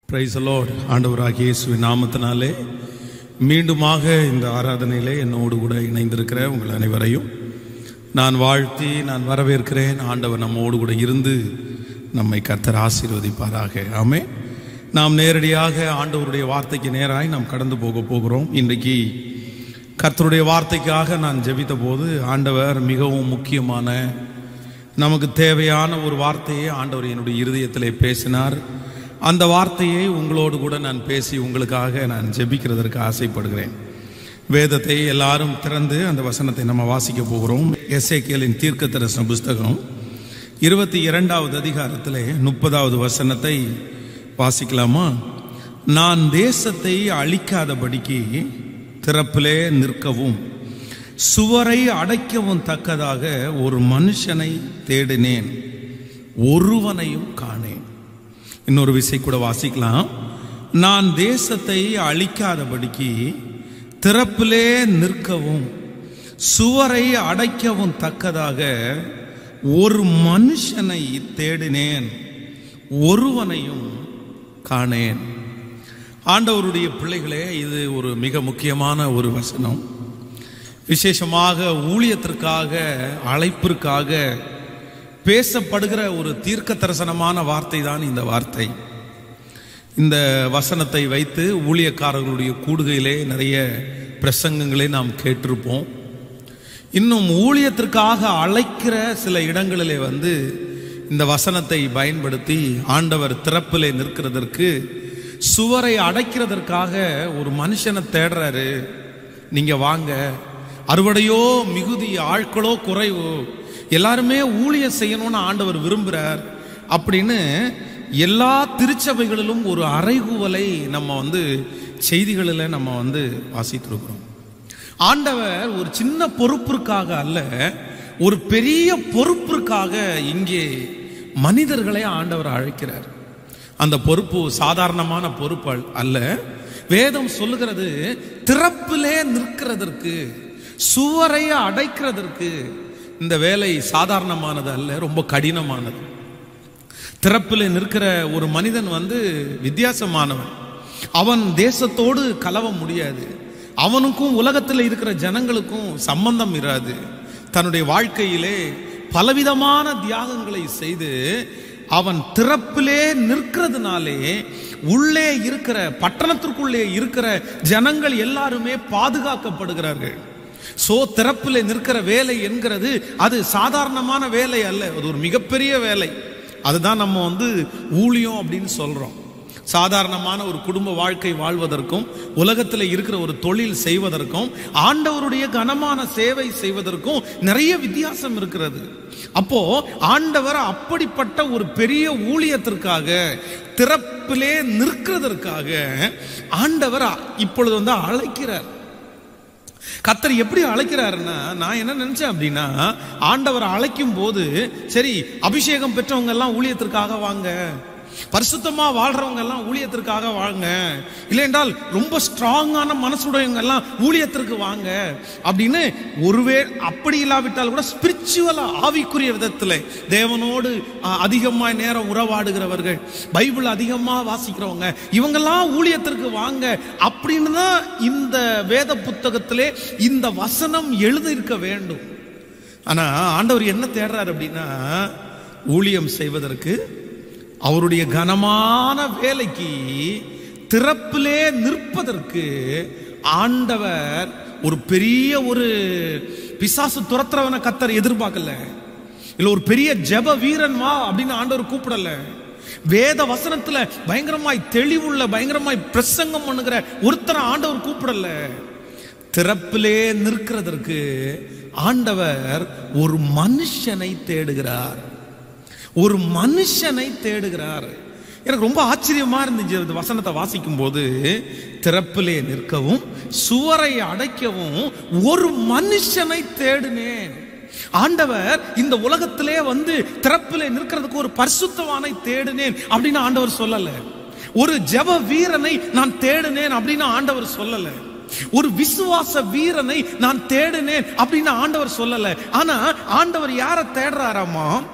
Price Lord ஆண்டவராகிய இயேசுவின் நாமத்தினாலே மீண்டுமாக இந்த ஆராதனையிலே என்னோடு கூட இணைந்திருக்கிற உங்கள் அனைவரையும் நான் வாழ்த்தி நான் வரவேற்கிறேன் ஆண்டவர் நம்மோடு கூட இருந்து நம்மை கர்த்தர் ஆசீர்வதிப்பாராக ஆமே நாம் நேரடியாக ஆண்டவருடைய வார்த்தைக்கு நேராய் நாம் கடந்து போக போகிறோம் இன்றைக்கு கர்த்தருடைய வார்த்தைக்காக நான் ஜெபித்த போது ஆண்டவர் மிகவும் முக்கியமான நமக்கு தேவையான ஒரு வார்த்தையை ஆண்டவர் என்னுடைய இருதயத்திலே பேசினார் அந்த வார்த்தையை உங்களோடு கூட நான் பேசி உங்களுக்காக நான் ஜெபிக்கிறதற்கு ஆசைப்படுகிறேன் வேதத்தை எல்லாரும் திறந்து அந்த வசனத்தை நம்ம வாசிக்க போகிறோம் எஸ்ஏகேலின் தீர்க்க தரிசன புஸ்தகம் இருபத்தி இரண்டாவது அதிகாரத்திலே முப்பதாவது வசனத்தை வாசிக்கலாமா நான் தேசத்தை அழிக்காதபடிக்கு திறப்பிலே நிற்கவும் சுவரை அடைக்கவும் தக்கதாக ஒரு மனுஷனை தேடினேன் ஒருவனையும் காணேன் இன்னொரு விசை கூட வாசிக்கலாம் நான் தேசத்தை அழிக்காதபடிக்கு திறப்பிலே நிற்கவும் சுவரை அடைக்கவும் தக்கதாக ஒரு மனுஷனை தேடினேன் ஒருவனையும் காணேன் ஆண்டவருடைய பிள்ளைகளே இது ஒரு மிக முக்கியமான ஒரு வசனம் விசேஷமாக ஊழியத்திற்காக அழைப்பிற்காக பேசப்படுகிற ஒரு தீர்க்க தரிசனமான வார்த்தை தான் இந்த வார்த்தை இந்த வசனத்தை வைத்து ஊழியக்காரர்களுடைய கூடுகையிலே நிறைய பிரசங்கங்களை நாம் கேட்டிருப்போம் இன்னும் ஊழியத்திற்காக அழைக்கிற சில இடங்களிலே வந்து இந்த வசனத்தை பயன்படுத்தி ஆண்டவர் திறப்பிலே நிற்கிறதற்கு சுவரை அடைக்கிறதற்காக ஒரு மனுஷனை தேடுறாரு நீங்க வாங்க அறுவடையோ மிகுதி ஆட்களோ குறைவோ எல்லாருமே ஊழியம் செய்யணும்னு ஆண்டவர் விரும்புகிறார் அப்படின்னு எல்லா திருச்சபைகளிலும் ஒரு அறைகூவலை நம்ம வந்து செய்திகளில் நம்ம வந்து வாசித்திருக்கிறோம் ஆண்டவர் ஒரு சின்ன பொறுப்பிற்காக அல்ல ஒரு பெரிய பொறுப்பிற்காக இங்கே மனிதர்களை ஆண்டவர் அழைக்கிறார் அந்த பொறுப்பு சாதாரணமான பொறுப்பு அல்ல வேதம் சொல்லுகிறது திறப்பிலே நிற்கிறதற்கு சுவரை அடைக்கிறதற்கு இந்த வேலை சாதாரணமானது அல்ல ரொம்ப கடினமானது திறப்பில் நிற்கிற ஒரு மனிதன் வந்து வித்தியாசமானவன் அவன் தேசத்தோடு கலவ முடியாது அவனுக்கும் உலகத்தில் இருக்கிற ஜனங்களுக்கும் சம்பந்தம் இராது தன்னுடைய வாழ்க்கையிலே பலவிதமான தியாகங்களை செய்து அவன் திறப்பிலே நிற்கிறதுனாலே உள்ளே இருக்கிற பட்டணத்திற்குள்ளே இருக்கிற ஜனங்கள் எல்லாருமே பாதுகாக்கப்படுகிறார்கள் சோ திறப்பில் நிற்கிற வேலை என்கிறது அது சாதாரணமான வேலை அல்ல அது ஒரு மிகப்பெரிய வேலை அதுதான் நம்ம வந்து ஊழியம் அப்படின்னு சொல்றோம் சாதாரணமான ஒரு குடும்ப வாழ்க்கை வாழ்வதற்கும் உலகத்தில் இருக்கிற ஒரு தொழில் செய்வதற்கும் ஆண்டவருடைய கனமான சேவை செய்வதற்கும் நிறைய வித்தியாசம் இருக்கிறது அப்போ ஆண்டவர் அப்படிப்பட்ட ஒரு பெரிய ஊழியத்திற்காக திறப்பிலே நிற்கிறதற்காக ஆண்டவர் இப்பொழுது வந்து அழைக்கிறார் கத்தர் எப்படி அழைக்கிறாருன்னா நான் என்ன நினைச்சேன் அப்படின்னா ஆண்டவர் அழைக்கும் போது சரி அபிஷேகம் பெற்றவங்க எல்லாம் ஊழியத்திற்காக வாங்க பரிசுத்தமா வாழ்றவங்க எல்லாம் ஊழியத்திற்காக வாங்க இல்லை என்றால் ரொம்ப ஸ்ட்ராங்கான மனசுடையவங்க எல்லாம் ஊழியத்திற்கு வாங்க அப்படின்னு ஒருவே அப்படி இல்லாவிட்டால் கூட ஸ்பிரிச்சுவலா ஆவிக்குரிய விதத்தில் தேவனோடு அதிகமாக நேரம் உறவாடுகிறவர்கள் பைபிள் அதிகமாக வாசிக்கிறவங்க இவங்கெல்லாம் ஊழியத்திற்கு வாங்க அப்படின்னு தான் இந்த வேத புத்தகத்திலே இந்த வசனம் எழுதியிருக்க வேண்டும் ஆனா ஆண்டவர் என்ன தேடுறாரு அப்படின்னா ஊழியம் செய்வதற்கு அவருடைய கனமான வேலைக்கு திறப்பிலே நிற்பதற்கு ஆண்டவர் ஒரு பெரிய ஒரு பிசாசு துரத்துறவனை கத்தர் எதிர்பார்க்கல இல்ல ஒரு பெரிய ஜெப வீரன் வா அப்படின்னு ஆண்டவர் கூப்பிடல வேத வசனத்துல பயங்கரமாய் தெளிவுள்ள பயங்கரமாய் பிரசங்கம் பண்ணுகிற ஒருத்தரை ஆண்டவர் கூப்பிடல திறப்பிலே நிற்கிறதற்கு ஆண்டவர் ஒரு மனுஷனை தேடுகிறார் ஒரு மனுஷனை தேடுகிறார் எனக்கு ரொம்ப ஆச்சரியமா இருந்துச்சு இந்த வசனத்தை வாசிக்கும் போது திறப்பிலே நிற்கவும் சுவரை அடைக்கவும் ஒரு மனுஷனை தேடினேன் ஆண்டவர் இந்த உலகத்திலே வந்து திறப்பிலே நிற்கிறதுக்கு ஒரு பரிசுத்தவானை தேடினேன் அப்படின்னு ஆண்டவர் சொல்லல ஒரு ஜெப வீரனை நான் தேடினேன் அப்படின்னு ஆண்டவர் சொல்லல ஒரு விசுவாச வீரனை நான் தேடினேன் அப்படின்னு ஆண்டவர் சொல்லல ஆனா ஆண்டவர் யாரை தேடுறாராமா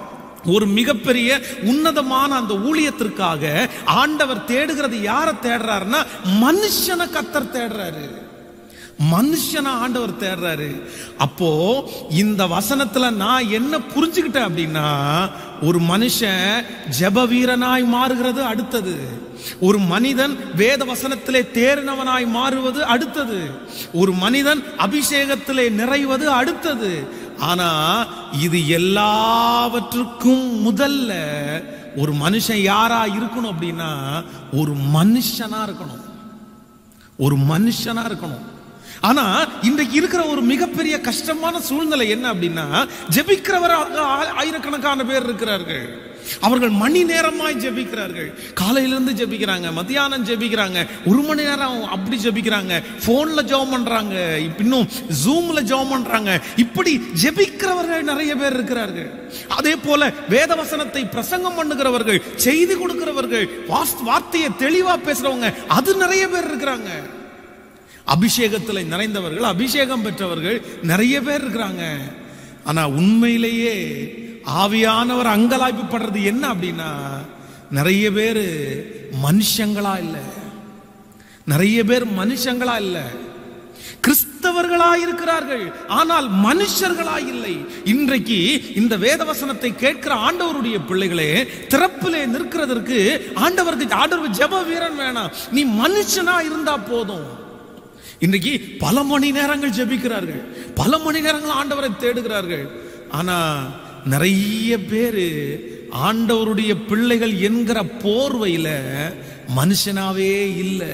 ஒரு மிகப்பெரிய உன்னதமான அந்த ஊழியத்திற்காக ஆண்டவர் தேடுகிறது யாரை தேடுறாருன்னா மனுஷனை கத்தர் தேடுறாரு மனுஷனை ஆண்டவர் தேடுறாரு அப்போ இந்த வசனத்துல நான் என்ன புரிஞ்சுக்கிட்டேன் அப்படின்னா ஒரு மனுஷன் ஜெப வீரனாய் மாறுகிறது அடுத்தது ஒரு மனிதன் வேத வசனத்திலே தேறினவனாய் மாறுவது அடுத்தது ஒரு மனிதன் அபிஷேகத்திலே நிறைவது அடுத்தது ஆனா இது எல்லாவற்றுக்கும் முதல்ல ஒரு மனுஷன் யாரா இருக்கணும் அப்படின்னா ஒரு மனுஷனா இருக்கணும் ஒரு மனுஷனா இருக்கணும் ஆனா இன்றைக்கு இருக்கிற ஒரு மிகப்பெரிய கஷ்டமான சூழ்நிலை என்ன அப்படின்னா ஜெபிக்கிறவர் ஆயிரக்கணக்கான பேர் இருக்கிறார்கள் அவர்கள் மணி நேரமாய் ஜெபிக்கிறார்கள் காலையிலிருந்து ஜெபிக்கிறாங்க மத்தியானம் ஜெபிக்கிறாங்க ஒரு மணி நேரம் அப்படி ஜெபிக்கிறாங்க போன்ல ஜெபம் பண்றாங்க இன்னும் ஜூம்ல ஜெபம் பண்றாங்க இப்படி ஜெபிக்கிறவர்கள் நிறைய பேர் இருக்கிறார்கள் அதே போல வேத வசனத்தை பிரசங்கம் பண்ணுகிறவர்கள் செய்தி கொடுக்கிறவர்கள் வாஸ்து- வார்த்தையை தெளிவா பேசுறவங்க அது நிறைய பேர் இருக்கிறாங்க அபிஷேகத்தில் நிறைந்தவர்கள் அபிஷேகம் பெற்றவர்கள் நிறைய பேர் இருக்கிறாங்க ஆனா உண்மையிலேயே ஆவியானவர் அங்கலாய்ப்புப்படுறது என்ன அப்படின்னா நிறைய பேர் மனுஷங்களா இல்ல நிறைய பேர் மனுஷங்களா இல்ல கிறிஸ்தவர்களா இருக்கிறார்கள் ஆனால் மனுஷர்களா இல்லை இன்றைக்கு இந்த வேதவசனத்தை கேட்கிற ஆண்டவருடைய பிள்ளைகளே திறப்பிலே நிற்கிறதற்கு ஆண்டவருக்கு ஆண்டவருக்கு ஜெப வீரன் வேணாம் நீ மனுஷனா இருந்தா போதும் இன்றைக்கு பல மணி நேரங்கள் ஜெபிக்கிறார்கள் பல மணி நேரங்கள் ஆண்டவரை தேடுகிறார்கள் ஆனா நிறைய பேரு ஆண்டவருடைய பிள்ளைகள் என்கிற போர்வையில மனுஷனாவே இல்லை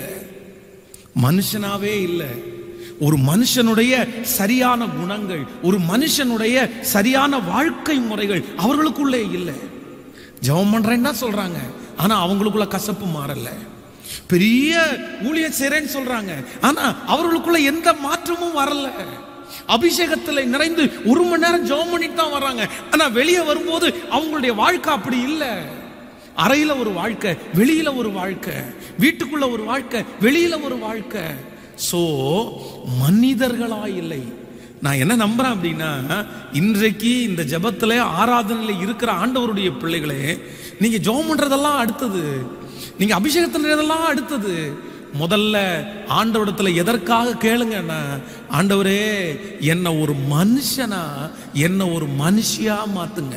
மனுஷனாவே இல்லை ஒரு மனுஷனுடைய சரியான குணங்கள் ஒரு மனுஷனுடைய சரியான வாழ்க்கை முறைகள் அவர்களுக்குள்ளே இல்லை ஜெபம் பண்றேன்னு தான் சொல்றாங்க ஆனா அவங்களுக்குள்ள கசப்பு மாறல பெரிய ஊழிய செய்றேன்னு சொல்றாங்க ஆனா அவர்களுக்குள்ள எந்த மாற்றமும் வரல அபிஷேகத்துல நிறைந்து ஒரு மணி நேரம் ஜெபம் பண்ணிட்டு தான் வர்றாங்க ஆனா வெளியே வரும்போது அவங்களுடைய வாழ்க்கை அப்படி இல்லை அறையில ஒரு வாழ்க்கை வெளியில ஒரு வாழ்க்கை வீட்டுக்குள்ள ஒரு வாழ்க்கை வெளியில ஒரு வாழ்க்கை சோ மனிதர்களா இல்லை நான் என்ன நம்புறேன் அப்படின்னா இன்றைக்கு இந்த ஜெபத்துல ஆராதனையில இருக்கிற ஆண்டவருடைய பிள்ளைகளே நீங்க ஜெபம் பண்றதெல்லாம் அடுத்தது நீங்க அபிஷேகத்தினதெல்லாம் அடுத்தது முதல்ல ஆண்டவரிடத்துல எதற்காக கேளுங்கன்னா ஆண்டவரே என்ன ஒரு மனுஷனா என்ன ஒரு மனுஷியா மாத்துங்க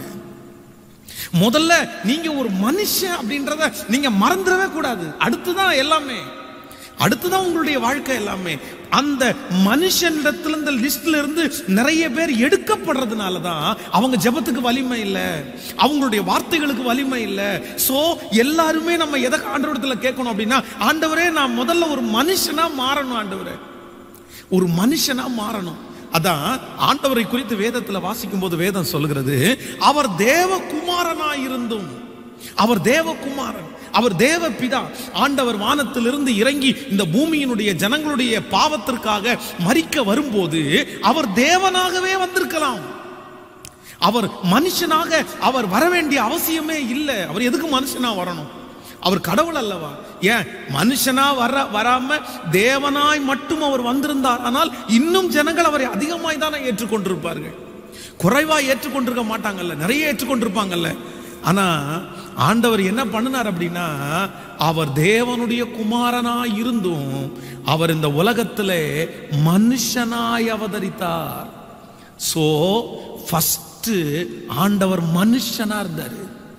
முதல்ல நீங்க ஒரு மனுஷன் அப்படின்றத நீங்க மறந்துடவே கூடாது அடுத்துதான் எல்லாமே அடுத்துதான் உங்களுடைய வாழ்க்கை எல்லாமே அந்த மனுஷனிடத்துல இந்த லிஸ்ட்ல இருந்து நிறைய பேர் எடுக்கப்படுறதுனால தான் அவங்க ஜெபத்துக்கு வலிமை இல்லை அவங்களுடைய வார்த்தைகளுக்கு வலிமை இல்லை சோ எல்லாருமே நம்ம எதை ஆண்டவரத்துல கேட்கணும் அப்படின்னா ஆண்டவரே நான் முதல்ல ஒரு மனுஷனா மாறணும் ஆண்டவரே ஒரு மனுஷனா மாறணும் அதான் ஆண்டவரை குறித்து வேதத்துல வாசிக்கும் போது வேதம் சொல்லுகிறது அவர் தேவகுமாரனாய் இருந்தும் அவர் தேவகுமாரன் அவர் தேவ பிதா ஆண்டவர் வானத்திலிருந்து இறங்கி இந்த பூமியினுடைய ஜனங்களுடைய பாவத்திற்காக மறிக்க வரும்போது அவர் தேவனாகவே வந்திருக்கலாம் அவர் மனுஷனாக அவர் வர வேண்டிய அவசியமே இல்லை அவர் எதுக்கு மனுஷனா வரணும் அவர் கடவுள் அல்லவா ஏன் மனுஷனா வர வராம தேவனாய் மட்டும் அவர் வந்திருந்தார் ஆனால் இன்னும் ஜனங்கள் அவரை அதிகமாய் தானே ஏற்றுக்கொண்டிருப்பார்கள் குறைவா ஏற்றுக்கொண்டிருக்க மாட்டாங்கல்ல நிறைய ஏற்றுக்கொண்டிருப்பாங்கல்ல ஆனா ஆண்டவர் என்ன பண்ணினார் அப்படின்னா அவர் தேவனுடைய குமாரனாய் இருந்தும் அவர் இந்த உலகத்திலே மனுஷனாய் அவதரித்தார் சோ ஃபர்ஸ்ட் ஆண்டவர் மனுஷனா இருந்தாரு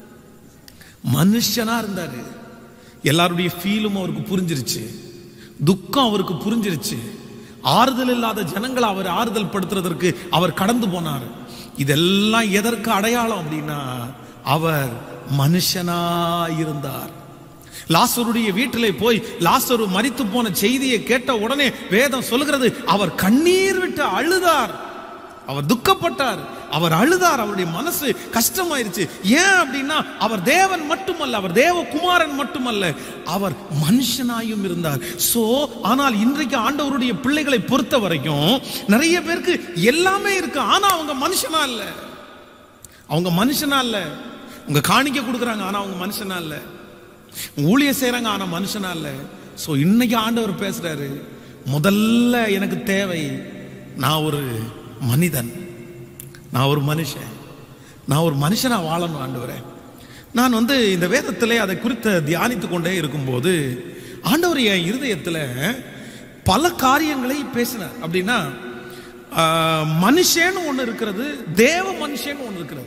மனுஷனா இருந்தாரு எல்லாருடைய ஃபீலும் அவருக்கு புரிஞ்சிருச்சு துக்கம் அவருக்கு புரிஞ்சிருச்சு ஆறுதல் இல்லாத ஜனங்களை அவர் ஆறுதல் படுத்துறதற்கு அவர் கடந்து போனார் இதெல்லாம் எதற்கு அடையாளம் அப்படின்னா அவர் மனுஷனா இருந்தார் லாசருடைய வீட்டிலே போய் லாசரு மரித்து போன செய்தியை கேட்ட உடனே வேதம் சொல்லுகிறது அவர் கண்ணீர் விட்டு அழுதார் அவர் துக்கப்பட்டார் அவர் அழுதார் அவருடைய மனசு கஷ்டமாயிருச்சு ஏன் அப்படின்னா அவர் தேவன் மட்டுமல்ல அவர் தேவகுமாரன் மட்டுமல்ல அவர் மனுஷனாயும் இருந்தார் சோ ஆனால் இன்றைக்கு ஆண்டவருடைய பிள்ளைகளை பொறுத்த வரைக்கும் நிறைய பேருக்கு எல்லாமே இருக்கு ஆனா அவங்க மனுஷனா இல்ல அவங்க மனுஷனா இல்ல உங்க காணிக்க கொடுக்குறாங்க ஆனா அவங்க மனுஷனா இல்ல ஊழிய செய்றாங்க ஆனா மனுஷனா இல்ல சோ இன்னைக்கு ஆண்டவர் பேசுறாரு முதல்ல எனக்கு தேவை நான் ஒரு மனிதன் நான் ஒரு மனுஷன் நான் ஒரு மனுஷனா வாழணும் ஆண்டவரே நான் வந்து இந்த வேதத்திலே அதை குறித்து தியானித்து கொண்டே இருக்கும்போது ஆண்டவர் என் இருதயத்தில் பல காரியங்களை பேசினார் அப்படின்னா ஆஹ், மனுஷன்னு ஒன்று இருக்கிறது தேவ மனுஷன்னு ஒன்று இருக்கிறது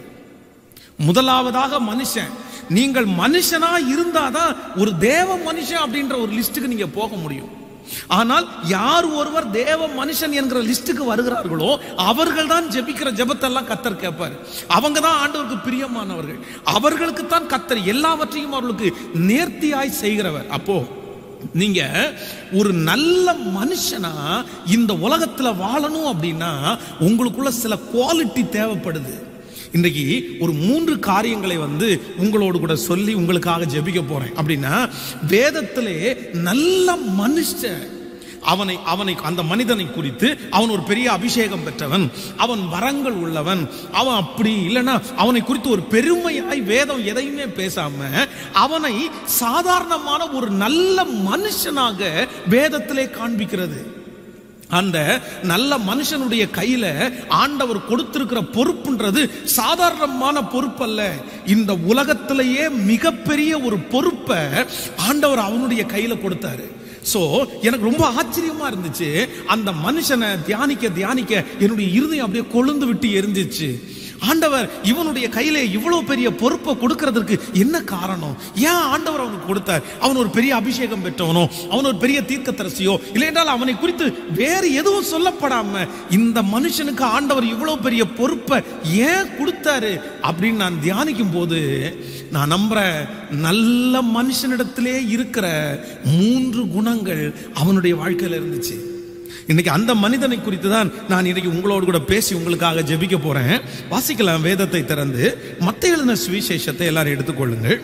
முதலாவதாக மனுஷன் நீங்கள் மனுஷனா இருந்தாதான் ஒரு தேவ மனுஷன் அப்படின்ற ஒரு லிஸ்ட்டுக்கு நீங்க போக முடியும் ஆனால் யார் ஒருவர் தேவ மனுஷன் என்கிற லிஸ்ட்டுக்கு வருகிறார்களோ அவர்கள் தான் ஜெபிக்கிற ஜெபத்தெல்லாம் கத்தர் கேட்பார் அவங்க தான் ஆண்டவருக்கு பிரியமானவர்கள் அவர்களுக்கு தான் கத்தர் எல்லாவற்றையும் அவர்களுக்கு நேர்த்தியாய் செய்கிறவர் அப்போ நீங்க ஒரு நல்ல மனுஷனா இந்த உலகத்துல வாழணும் அப்படின்னா உங்களுக்குள்ள சில குவாலிட்டி தேவைப்படுது இன்றைக்கு ஒரு மூன்று காரியங்களை வந்து உங்களோடு கூட சொல்லி உங்களுக்காக ஜெபிக்க போறேன் அப்படின்னா வேதத்திலே நல்ல மனுஷன் அவனை அவனை அந்த மனிதனை குறித்து அவன் ஒரு பெரிய அபிஷேகம் பெற்றவன் அவன் வரங்கள் உள்ளவன் அவன் அப்படி இல்லைன்னா அவனை குறித்து ஒரு பெருமையாய் வேதம் எதையுமே பேசாம அவனை சாதாரணமான ஒரு நல்ல மனுஷனாக வேதத்திலே காண்பிக்கிறது அந்த நல்ல மனுஷனுடைய கையில ஆண்டவர் கொடுத்திருக்கிற பொறுப்புன்றது சாதாரணமான பொறுப்பு அல்ல இந்த உலகத்திலேயே மிகப்பெரிய ஒரு பொறுப்பை ஆண்டவர் அவனுடைய கையில கொடுத்தாரு சோ எனக்கு ரொம்ப ஆச்சரியமா இருந்துச்சு அந்த மனுஷனை தியானிக்க தியானிக்க என்னுடைய இருதயம் அப்படியே கொழுந்து விட்டு எரிஞ்சிச்சு ஆண்டவர் இவனுடைய கையில இவ்வளவு பெரிய பொறுப்பை கொடுக்கறதுக்கு என்ன காரணம் ஏன் ஆண்டவர் அவனுக்கு கொடுத்தார் அவன் ஒரு பெரிய அபிஷேகம் பெற்றவனோ அவன் ஒரு பெரிய தீர்க்கதரிசியோ இல்லை என்றால் அவனை குறித்து வேறு எதுவும் சொல்லப்படாம இந்த மனுஷனுக்கு ஆண்டவர் இவ்வளவு பெரிய பொறுப்பை ஏன் கொடுத்தாரு அப்படின்னு நான் தியானிக்கும் போது நான் நம்புறேன் நல்ல மனுஷனிடத்திலே இருக்கிற மூன்று குணங்கள் அவனுடைய வாழ்க்கையில இருந்துச்சு இன்னைக்கு அந்த மனிதனை குறித்து தான் நான் இன்னைக்கு உங்களோடு கூட பேசி உங்களுக்காக ஜெபிக்க போறேன் வாசிக்கலாம் வேதத்தை திறந்து மத்த எழுதின சுவிசேஷத்தை எல்லாரும் எடுத்துக்கொள்ளுங்கள்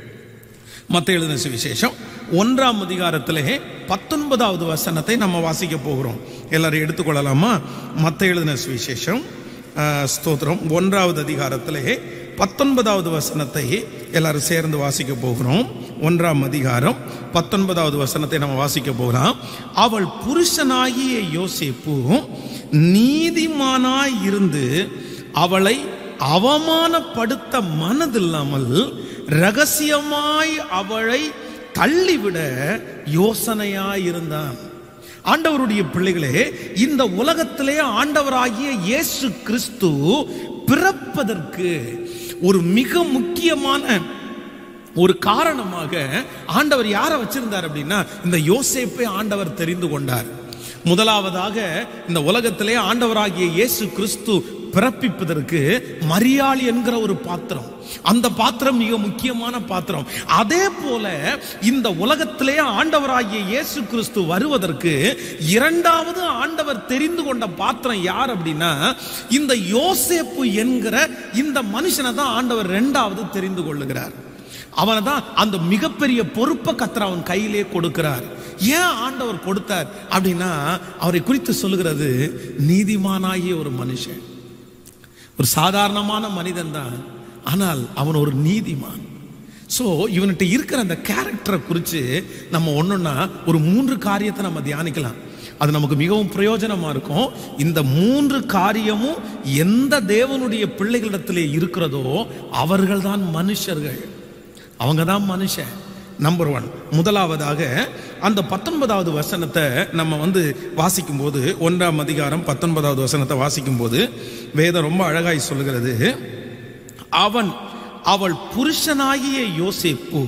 மத்த எழுதின சுவிசேஷம் ஒன்றாம் அதிகாரத்திலே பத்தொன்பதாவது வசனத்தை நம்ம வாசிக்க போகிறோம் எல்லாரும் எடுத்துக்கொள்ளலாமா மத்த எழுதின சுவிசேஷம் ஆஹ், ஸ்தோத்திரம் ஒன்றாவது அதிகாரத்திலே பத்தொன்பதாவது வசனத்தை எல்லாரும் சேர்ந்து வாசிக்க போகிறோம் ஒன்றாம் அதிகாரம் பத்தொன்பதாவது வசனத்தை நம்ம வாசிக்க போகிறோம் அவள் புருஷனாகிய யோசேப்பு நீதிமானாய் இருந்து அவளை அவமானப்படுத்த மனதில்லாமல் ரகசியமாய் அவளை தள்ளிவிட யோசனையாய் இருந்தான் ஆண்டவருடைய பிள்ளைகளே இந்த உலகத்திலே ஆண்டவராகிய இயேசு கிறிஸ்து பிறப்பதற்கு ஒரு மிக முக்கியமான ஒரு காரணமாக ஆண்டவர் யாரை வச்சிருந்தார் அப்படின்னா இந்த யோசேப்பை ஆண்டவர் தெரிந்து கொண்டார் முதலாவதாக இந்த உலகத்திலே ஆண்டவராகிய இயேசு கிறிஸ்து பிறப்பிப்பதற்கு மரியாள் என்கிற ஒரு பாத்திரம் அந்த பாத்திரம் மிக முக்கியமான பாத்திரம் அதே போல இந்த உலகத்திலே ஆண்டவராகிய இயேசு கிறிஸ்து வருவதற்கு இரண்டாவது ஆண்டவர் தெரிந்து கொண்ட பாத்திரம் யார் அப்படின்னா இந்த யோசேப்பு என்கிற இந்த மனுஷனை தான் ஆண்டவர் இரண்டாவது தெரிந்து கொள்ளுகிறார் அவனை தான் அந்த மிகப்பெரிய பொறுப்பை கத்தர் அவன் கையிலே கொடுக்கிறார் ஏன் ஆண்டவர் கொடுத்தார் அப்படின்னா அவரை குறித்து சொல்லுகிறது நீதிமானாகிய ஒரு மனுஷன் ஒரு சாதாரணமான மனிதன் தான் ஆனால் அவன் ஒரு நீதிமான் ஸோ இவன்கிட்ட இருக்கிற அந்த கேரக்டரை குறித்து நம்ம ஒன்றுன்னா ஒரு மூன்று காரியத்தை நம்ம தியானிக்கலாம் அது நமக்கு மிகவும் பிரயோஜனமா இருக்கும் இந்த மூன்று காரியமும் எந்த தேவனுடைய பிள்ளைகளிடத்திலே இருக்கிறதோ அவர்கள்தான் மனுஷர்கள் அவங்க தான் மனுஷன் நம்பர் ஒன் முதலாவதாக அந்த பத்தொன்பதாவது வசனத்தை நம்ம வந்து வாசிக்கும்போது ஒன்றாம் அதிகாரம் பத்தொன்பதாவது வசனத்தை வாசிக்கும்போது வேதம் ரொம்ப அழகாய் சொல்லுகிறது அவன் அவள் புருஷனாகிய யோசேப்பு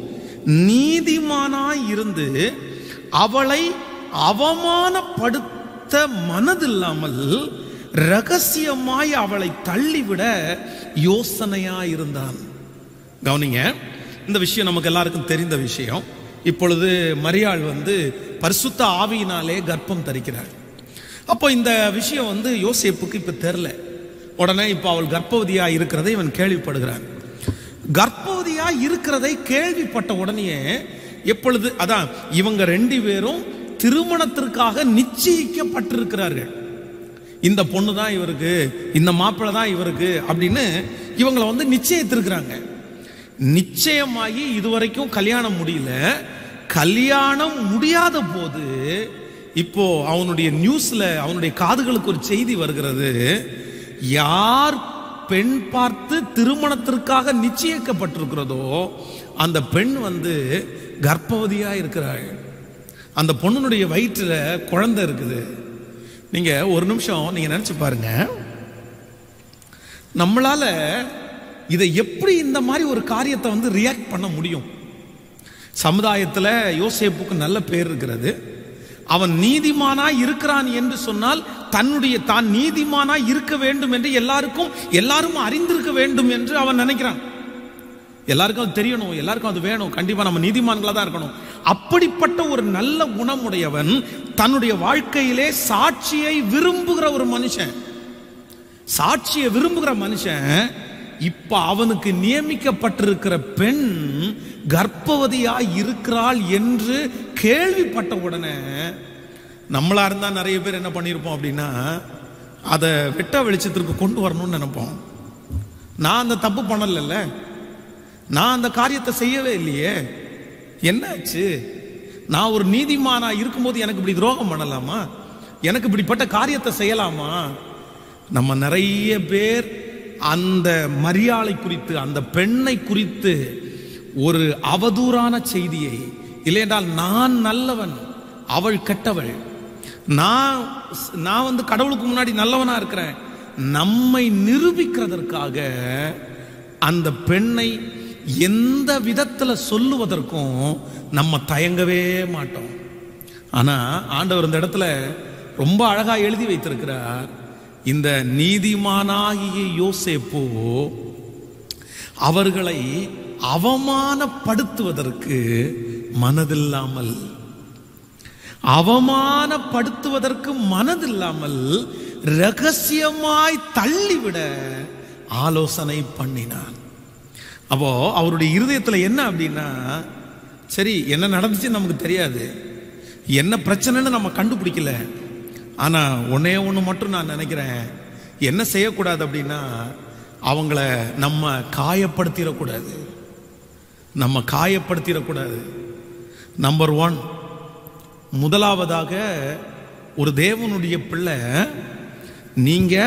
நீதிமானாய் இருந்து அவளை அவமானப்படுத்த மனதில்லாமல் ரகசியமாய் அவளை தள்ளிவிட யோசனையாய் இருந்தான் கவனிங்க இந்த விஷயம் நமக்கு எல்லாருக்கும் தெரிந்த விஷயம் இப்பொழுது மரியாள் வந்து பரிசுத்த ஆவியினாலே கர்ப்பம் தரிக்கிறாள் அப்போ இந்த விஷயம் வந்து யோசேப்புக்கு இப்ப தெரில உடனே இப்போ அவள் கர்ப்பவதியா இருக்கிறதை இவன் கேள்விப்படுகிறான் கர்ப்பவதியா இருக்கிறதை கேள்விப்பட்ட உடனே எப்பொழுது அதான் இவங்க ரெண்டு பேரும் திருமணத்திற்காக நிச்சயிக்கப்பட்டிருக்கிறார்கள் இந்த பொண்ணு தான் இவருக்கு இந்த மாப்பிள்ளை தான் இவருக்கு அப்படின்னு இவங்களை வந்து நிச்சயித்திருக்கிறாங்க நிச்சயமாகி இதுவரைக்கும் கல்யாணம் முடியல கல்யாணம் முடியாத போது இப்போ அவனுடைய நியூஸ்ல அவனுடைய காதுகளுக்கு ஒரு செய்தி வருகிறது யார் பெண் பார்த்து திருமணத்திற்காக நிச்சயிக்கப்பட்டிருக்கிறதோ அந்த பெண் வந்து கர்ப்பவதியா இருக்கிறாள் அந்த பொண்ணுனுடைய வயிற்றுல குழந்தை இருக்குது நீங்க ஒரு நிமிஷம் நீங்க நினைச்சு பாருங்க நம்மளால இதை எப்படி இந்த மாதிரி ஒரு காரியத்தை வந்து ரியாக்ட் பண்ண முடியும் சமுதாயத்தில் யோசேப்புக்கு நல்ல பேர் இருக்கிறது அவன் நீதிமானா இருக்கிறான் என்று சொன்னால் தன்னுடைய தான் நீதிமானா இருக்க வேண்டும் என்று எல்லாருக்கும் எல்லாரும் அறிந்திருக்க வேண்டும் என்று அவன் நினைக்கிறான் எல்லாருக்கும் அது தெரியணும் எல்லாருக்கும் அது வேணும் கண்டிப்பா நம்ம நீதிமான்களா தான் இருக்கணும் அப்படிப்பட்ட ஒரு நல்ல குணமுடையவன் தன்னுடைய வாழ்க்கையிலே சாட்சியை விரும்புகிற ஒரு மனுஷன் சாட்சியை விரும்புகிற மனுஷன் இப்ப அவனுக்கு நியமிக்கப்பட்டிருக்கிற பெண் கர்ப்பவதியா இருக்கிறாள் என்று கேள்விப்பட்ட உடனே நம்மளா இருந்தா நிறைய பேர் என்ன பண்ணியிருப்போம் அப்படின்னா அதை வெட்ட வெளிச்சத்திற்கு கொண்டு வரணும்னு நினைப்போம் நான் அந்த தப்பு பண்ணல நான் அந்த காரியத்தை செய்யவே இல்லையே என்னாச்சு நான் ஒரு நீதிமானா இருக்கும்போது எனக்கு இப்படி துரோகம் பண்ணலாமா எனக்கு இப்படிப்பட்ட காரியத்தை செய்யலாமா நம்ம நிறைய பேர் அந்த மரியாதை குறித்து அந்த பெண்ணை குறித்து ஒரு அவதூறான செய்தியை இல்லையென்றால் நான் நல்லவன் அவள் கெட்டவள் நான் நான் வந்து கடவுளுக்கு முன்னாடி நல்லவனா இருக்கிறேன் நம்மை நிரூபிக்கிறதற்காக அந்த பெண்ணை எந்த விதத்துல சொல்லுவதற்கும் நம்ம தயங்கவே மாட்டோம் ஆனா ஆண்டவர் இந்த இடத்துல ரொம்ப அழகா எழுதி வைத்திருக்கிறார் இந்த நீதிமானாகிய யோசேப்போ அவர்களை அவமானப்படுத்துவதற்கு மனதில்லாமல் அவமானப்படுத்துவதற்கு மனதில்லாமல் ரகசியமாய் தள்ளிவிட ஆலோசனை பண்ணினான் அப்போ அவருடைய இருதயத்துல என்ன அப்படின்னா சரி என்ன நடந்துச்சுன்னு நமக்கு தெரியாது என்ன பிரச்சனைன்னு நம்ம கண்டுபிடிக்கல ஆனா ஒன்னே ஒன்று மட்டும் நான் நினைக்கிறேன் என்ன செய்யக்கூடாது அப்படின்னா அவங்கள நம்ம காயப்படுத்திடக்கூடாது நம்ம காயப்படுத்திடக்கூடாது நம்பர் ஒன் முதலாவதாக ஒரு தேவனுடைய பிள்ளை நீங்க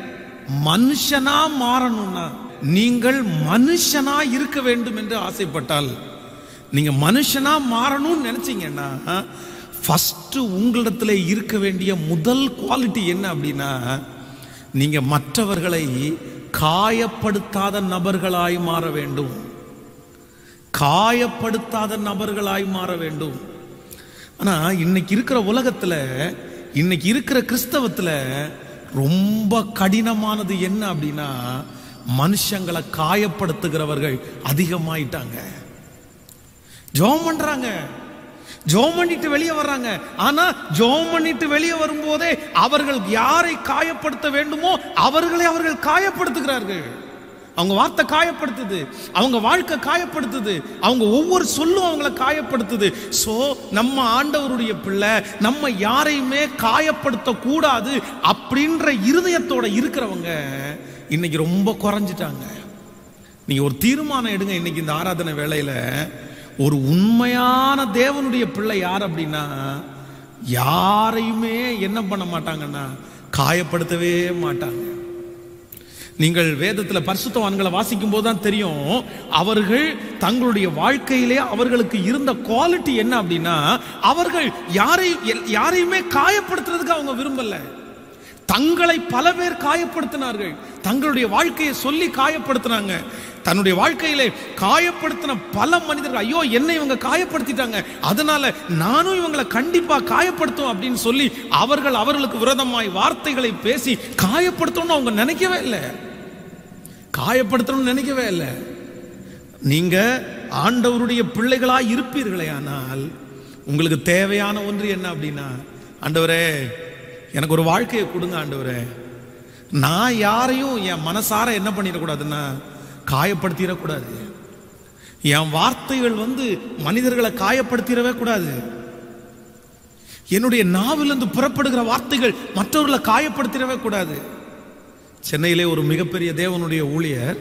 மனுஷனா மாறணும்னா நீங்கள் மனுஷனா இருக்க வேண்டும் என்று ஆசைப்பட்டால் நீங்க மனுஷனா மாறணும்னு நினைச்சீங்கன்னா ஃபர்ஸ்ட் உங்களிடத்துல இருக்க வேண்டிய முதல் குவாலிட்டி என்ன அப்படின்னா நீங்க மற்றவர்களை காயப்படுத்தாத நபர்களாய் மாற வேண்டும் காயப்படுத்தாத நபர்களாய் மாற வேண்டும் ஆனா இன்னைக்கு இருக்கிற உலகத்துல இன்னைக்கு இருக்கிற கிறிஸ்தவத்துல ரொம்ப கடினமானது என்ன அப்படின்னா மனுஷங்களை காயப்படுத்துகிறவர்கள் அதிகமாயிட்டாங்க ஜோம் பண்றாங்க ஜோம் பண்ணிட்டு வெளியே வர்றாங்க ஆனா ஜோம் பண்ணிட்டு வெளியே வரும்போதே அவர்கள் யாரை காயப்படுத்த வேண்டுமோ அவர்களை அவர்கள் காயப்படுத்துகிறார்கள் அவங்க வார்த்தை காயப்படுத்துது அவங்க வாழ்க்கை காயப்படுத்துது அவங்க ஒவ்வொரு சொல்லும் அவங்கள காயப்படுத்துது சோ நம்ம ஆண்டவருடைய பிள்ளை நம்ம யாரையுமே காயப்படுத்த கூடாது அப்படின்ற இருதயத்தோட இருக்கிறவங்க இன்னைக்கு ரொம்ப குறைஞ்சிட்டாங்க நீங்க ஒரு தீர்மானம் எடுங்க இன்னைக்கு இந்த ஆராதனை வேளையில ஒரு உண்மையான தேவனுடைய பிள்ளை யார் அப்படின்னா யாரையுமே என்ன பண்ண மாட்டாங்கன்னா காயப்படுத்தவே மாட்டாங்க நீங்கள் வேதத்துல பரிசுத்தவான்களை வாசிக்கும் போது தான் தெரியும் அவர்கள் தங்களுடைய வாழ்க்கையிலே அவர்களுக்கு இருந்த குவாலிட்டி என்ன அப்படின்னா அவர்கள் யாரை யாரையுமே காயப்படுத்துறதுக்கு அவங்க விரும்பல தங்களை பல பேர் காயப்படுத்தினார்கள் தங்களுடைய வாழ்க்கையை சொல்லி காயப்படுத்தினாங்க தன்னுடைய வாழ்க்கையிலே காயப்படுத்தின பல மனிதர்கள் ஐயோ என்னை இவங்க காயப்படுத்திட்டாங்க அதனால நானும் இவங்களை கண்டிப்பா காயப்படுத்தும் அப்படின்னு சொல்லி அவர்கள் அவர்களுக்கு விரோதமாய் வார்த்தைகளை பேசி காயப்படுத்தணும்னு அவங்க நினைக்கவே இல்லை காயப்படுத்தணும்னு நினைக்கவே இல்லை நீங்க ஆண்டவருடைய பிள்ளைகளா இருப்பீர்களே ஆனால் உங்களுக்கு தேவையான ஒன்று என்ன அப்படின்னா ஆண்டவரே எனக்கு ஒரு வாழ்க்கையை கொடுங்க ஆண்டவரே நான் யாரையும் என் மனசார என்ன பண்ணிடக்கூடாதுன்னா காயப்படுத்திடக்கூடாது என் வார்த்தைகள் வந்து மனிதர்களை காயப்படுத்திடவே கூடாது என்னுடைய நாவிலிருந்து புறப்படுகிற வார்த்தைகள் மற்றவர்களை காயப்படுத்திடவே கூடாது சென்னையிலே ஒரு மிகப்பெரிய தேவனுடைய ஊழியர்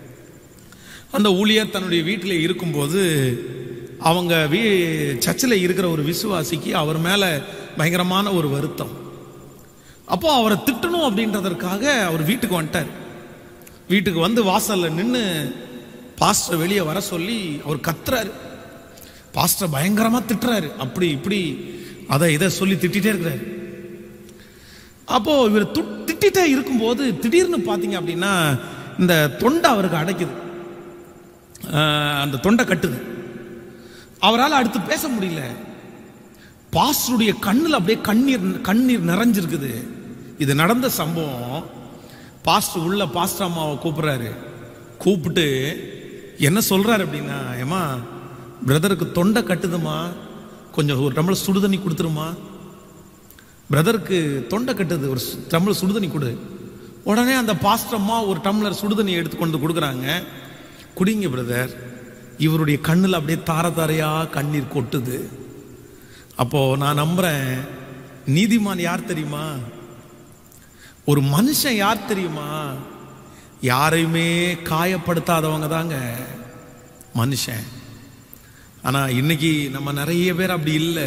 அந்த ஊழியர் தன்னுடைய வீட்டில் இருக்கும்போது அவங்க வீ சர்ச்சில் இருக்கிற ஒரு விசுவாசிக்கு அவர் மேலே பயங்கரமான ஒரு வருத்தம் அப்போ அவரை திட்டணும் அப்படின்றதற்காக அவர் வீட்டுக்கு வந்துட்டார் வீட்டுக்கு வந்து வாசல்ல நின்று பாஸ்டர் வெளியே வர சொல்லி அவர் கத்துறாரு பாஸ்டர் பயங்கரமா திட்டுறாரு அப்படி இப்படி அதை இதை சொல்லி திட்டிட்டே இருக்கிறாரு அப்போ இவர் து- திட்டிட்டே இருக்கும்போது திடீர்னு பார்த்தீங்க அப்படின்னா இந்த தொண்டை அவருக்கு அடைக்குது ஆஹ் அந்த தொண்டை கட்டுது அவரால் அடுத்து பேச முடியல பாஸ்டருடைய கண்ணில் அப்படியே கண்ணீர் கண்ணீர் நிறைஞ்சிருக்குது இது நடந்த சம்பவம் பாஸ்டர் உள்ள பாஸ்டர் அம்மாவை கூப்பிடுறாரு கூப்பிட்டு என்ன சொல்றாரு அப்படின்னா ஏமா பிரதருக்கு தொண்டை கட்டுதுமா கொஞ்சம் ஒரு டம்ளர் சுடுதண்ணி கொடுத்துருமா பிரதருக்கு தொண்டை கட்டுது ஒரு சு- டம்ளர் சுடுதண்ணி கொடு உடனே அந்த பாஸ்டர் அம்மா ஒரு டம்ளர் சுடுதண்ணி எடுத்து கொண்டு கொடுக்குறாங்க குடிங்க பிரதர் இவருடைய கண்ணில் அப்படியே தார தாரையா கண்ணீர் கொட்டுது அப்போ நான் நம்புறேன் நீதிமான் யார் தெரியுமா ஒரு மனுஷன் யார் தெரியுமா யாரையுமே காயப்படுத்தாதவங்க தாங்க மனுஷன் ஆனா இன்னைக்கு நம்ம நிறைய பேர் அப்படி இல்லை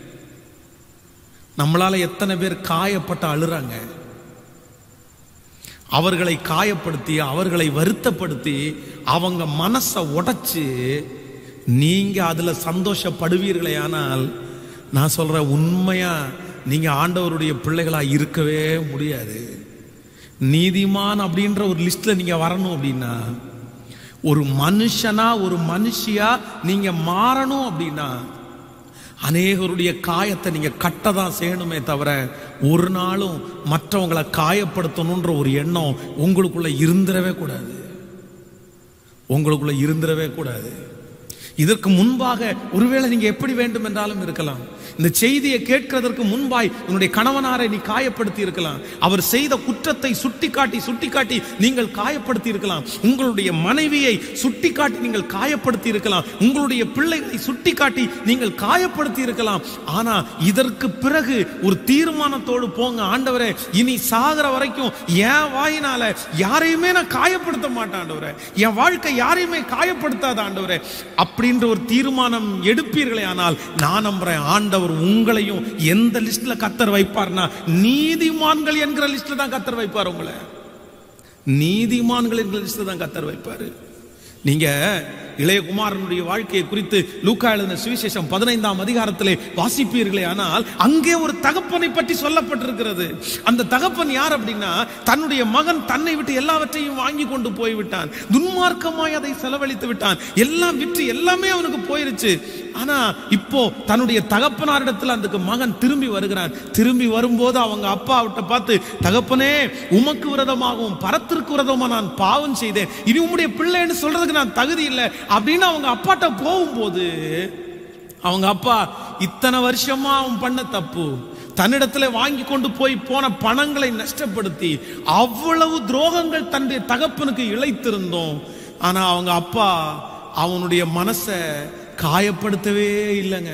நம்மளால எத்தனை பேர் காயப்பட்டு அழுறாங்க அவர்களை காயப்படுத்தி அவர்களை வருத்தப்படுத்தி அவங்க மனசை உடைச்சு நீங்க அதுல சந்தோஷப்படுவீர்களே ஆனால் நான் சொல்றேன் உண்மையா நீங்க ஆண்டவருடைய பிள்ளைகளா இருக்கவே முடியாது நீதிமான் அப்படின்ற ஒரு லிஸ்ட்ல நீங்க வரணும் அப்படின்னா ஒரு மனுஷனா ஒரு மனுஷியா நீங்க மாறணும் அப்படின்னா அநேகருடைய காயத்தை நீங்க கட்ட தான் செய்யணுமே தவிர ஒரு நாளும் மற்றவங்களை காயப்படுத்தணுன்ற ஒரு எண்ணம் உங்களுக்குள்ள இருந்துடவே கூடாது உங்களுக்குள்ள இருந்துடவே கூடாது இதற்கு முன்பாக ஒருவேளை நீங்க எப்படி வேண்டும் என்றாலும் இருக்கலாம் இந்த செய்தியை கேட்கிறதற்கு முன்பாய் உன்னுடைய கணவனாரை நீ காயப்படுத்தி இருக்கலாம் அவர் செய்த குற்றத்தை சுட்டிக்காட்டி சுட்டிக்காட்டி நீங்கள் காயப்படுத்தி இருக்கலாம் உங்களுடைய மனைவியை சுட்டிக்காட்டி நீங்கள் காயப்படுத்தி இருக்கலாம் உங்களுடைய பிள்ளைகளை சுட்டிக்காட்டி நீங்கள் காயப்படுத்தி இருக்கலாம் ஆனா இதற்கு பிறகு ஒரு தீர்மானத்தோடு போங்க ஆண்டவரே இனி சாகிற வரைக்கும் என் வாயினால யாரையுமே நான் காயப்படுத்த மாட்டேன் ஆண்டவரே என் வாழ்க்கை யாரையுமே காயப்படுத்தாத ஆண்டவரே அப்படின்ற ஒரு தீர்மானம் எடுப்பீர்களே ஆனால் நான் நம்புறேன் ஆண்டவர் உங்களையும் எந்த லிஸ்ட்ல கத்தர் வைப்பார்னா நீதிமான்கள் என்கிற லிஸ்ட்ல தான் கத்தர் வைப்பார் உங்களை நீதிமான்கள் என்கிற லிஸ்ட்ல தான் கத்தர் வைப்பாரு நீங்க இளையகுமாரனுடைய வாழ்க்கையை குறித்து லூக்கா எழுதின சுவிசேஷம் பதினைந்தாம் அதிகாரத்திலே வாசிப்பீர்களே ஆனால் அங்கே ஒரு தகப்பனை பற்றி சொல்லப்பட்டிருக்கிறது அந்த தகப்பன் யார் அப்படின்னா தன்னுடைய மகன் தன்னை விட்டு எல்லாவற்றையும் வாங்கி கொண்டு போய்விட்டான் துன்மார்க்கமாய் அதை செலவழித்து விட்டான் எல்லாம் விற்று எல்லாமே அவனுக்கு போயிருச்சு ஆனா இப்போ தன்னுடைய தகப்பனாரிடத்தில் அந்த மகன் திரும்பி வருகிறான் திரும்பி வரும்போது அவங்க அப்பா அவட்ட பார்த்து தகப்பனே உமக்கு விரதமாகவும் பரத்திற்கு விரதமா நான் பாவம் செய்தேன் இனி உம்முடைய பிள்ளைன்னு சொல்றதுக்கு நான் தகுதி இல்லை அப்படின்னு அவங்க அப்பாட்ட போகும்போது அவங்க அப்பா இத்தனை வருஷமா அவன் பண்ண தப்பு தன்னிடத்துல வாங்கி கொண்டு போய் போன பணங்களை நஷ்டப்படுத்தி அவ்வளவு துரோகங்கள் தன்னுடைய தகப்பனுக்கு இழைத்திருந்தோம் ஆனா அவங்க அப்பா அவனுடைய மனசை காயப்படுத்தவே இல்லைங்க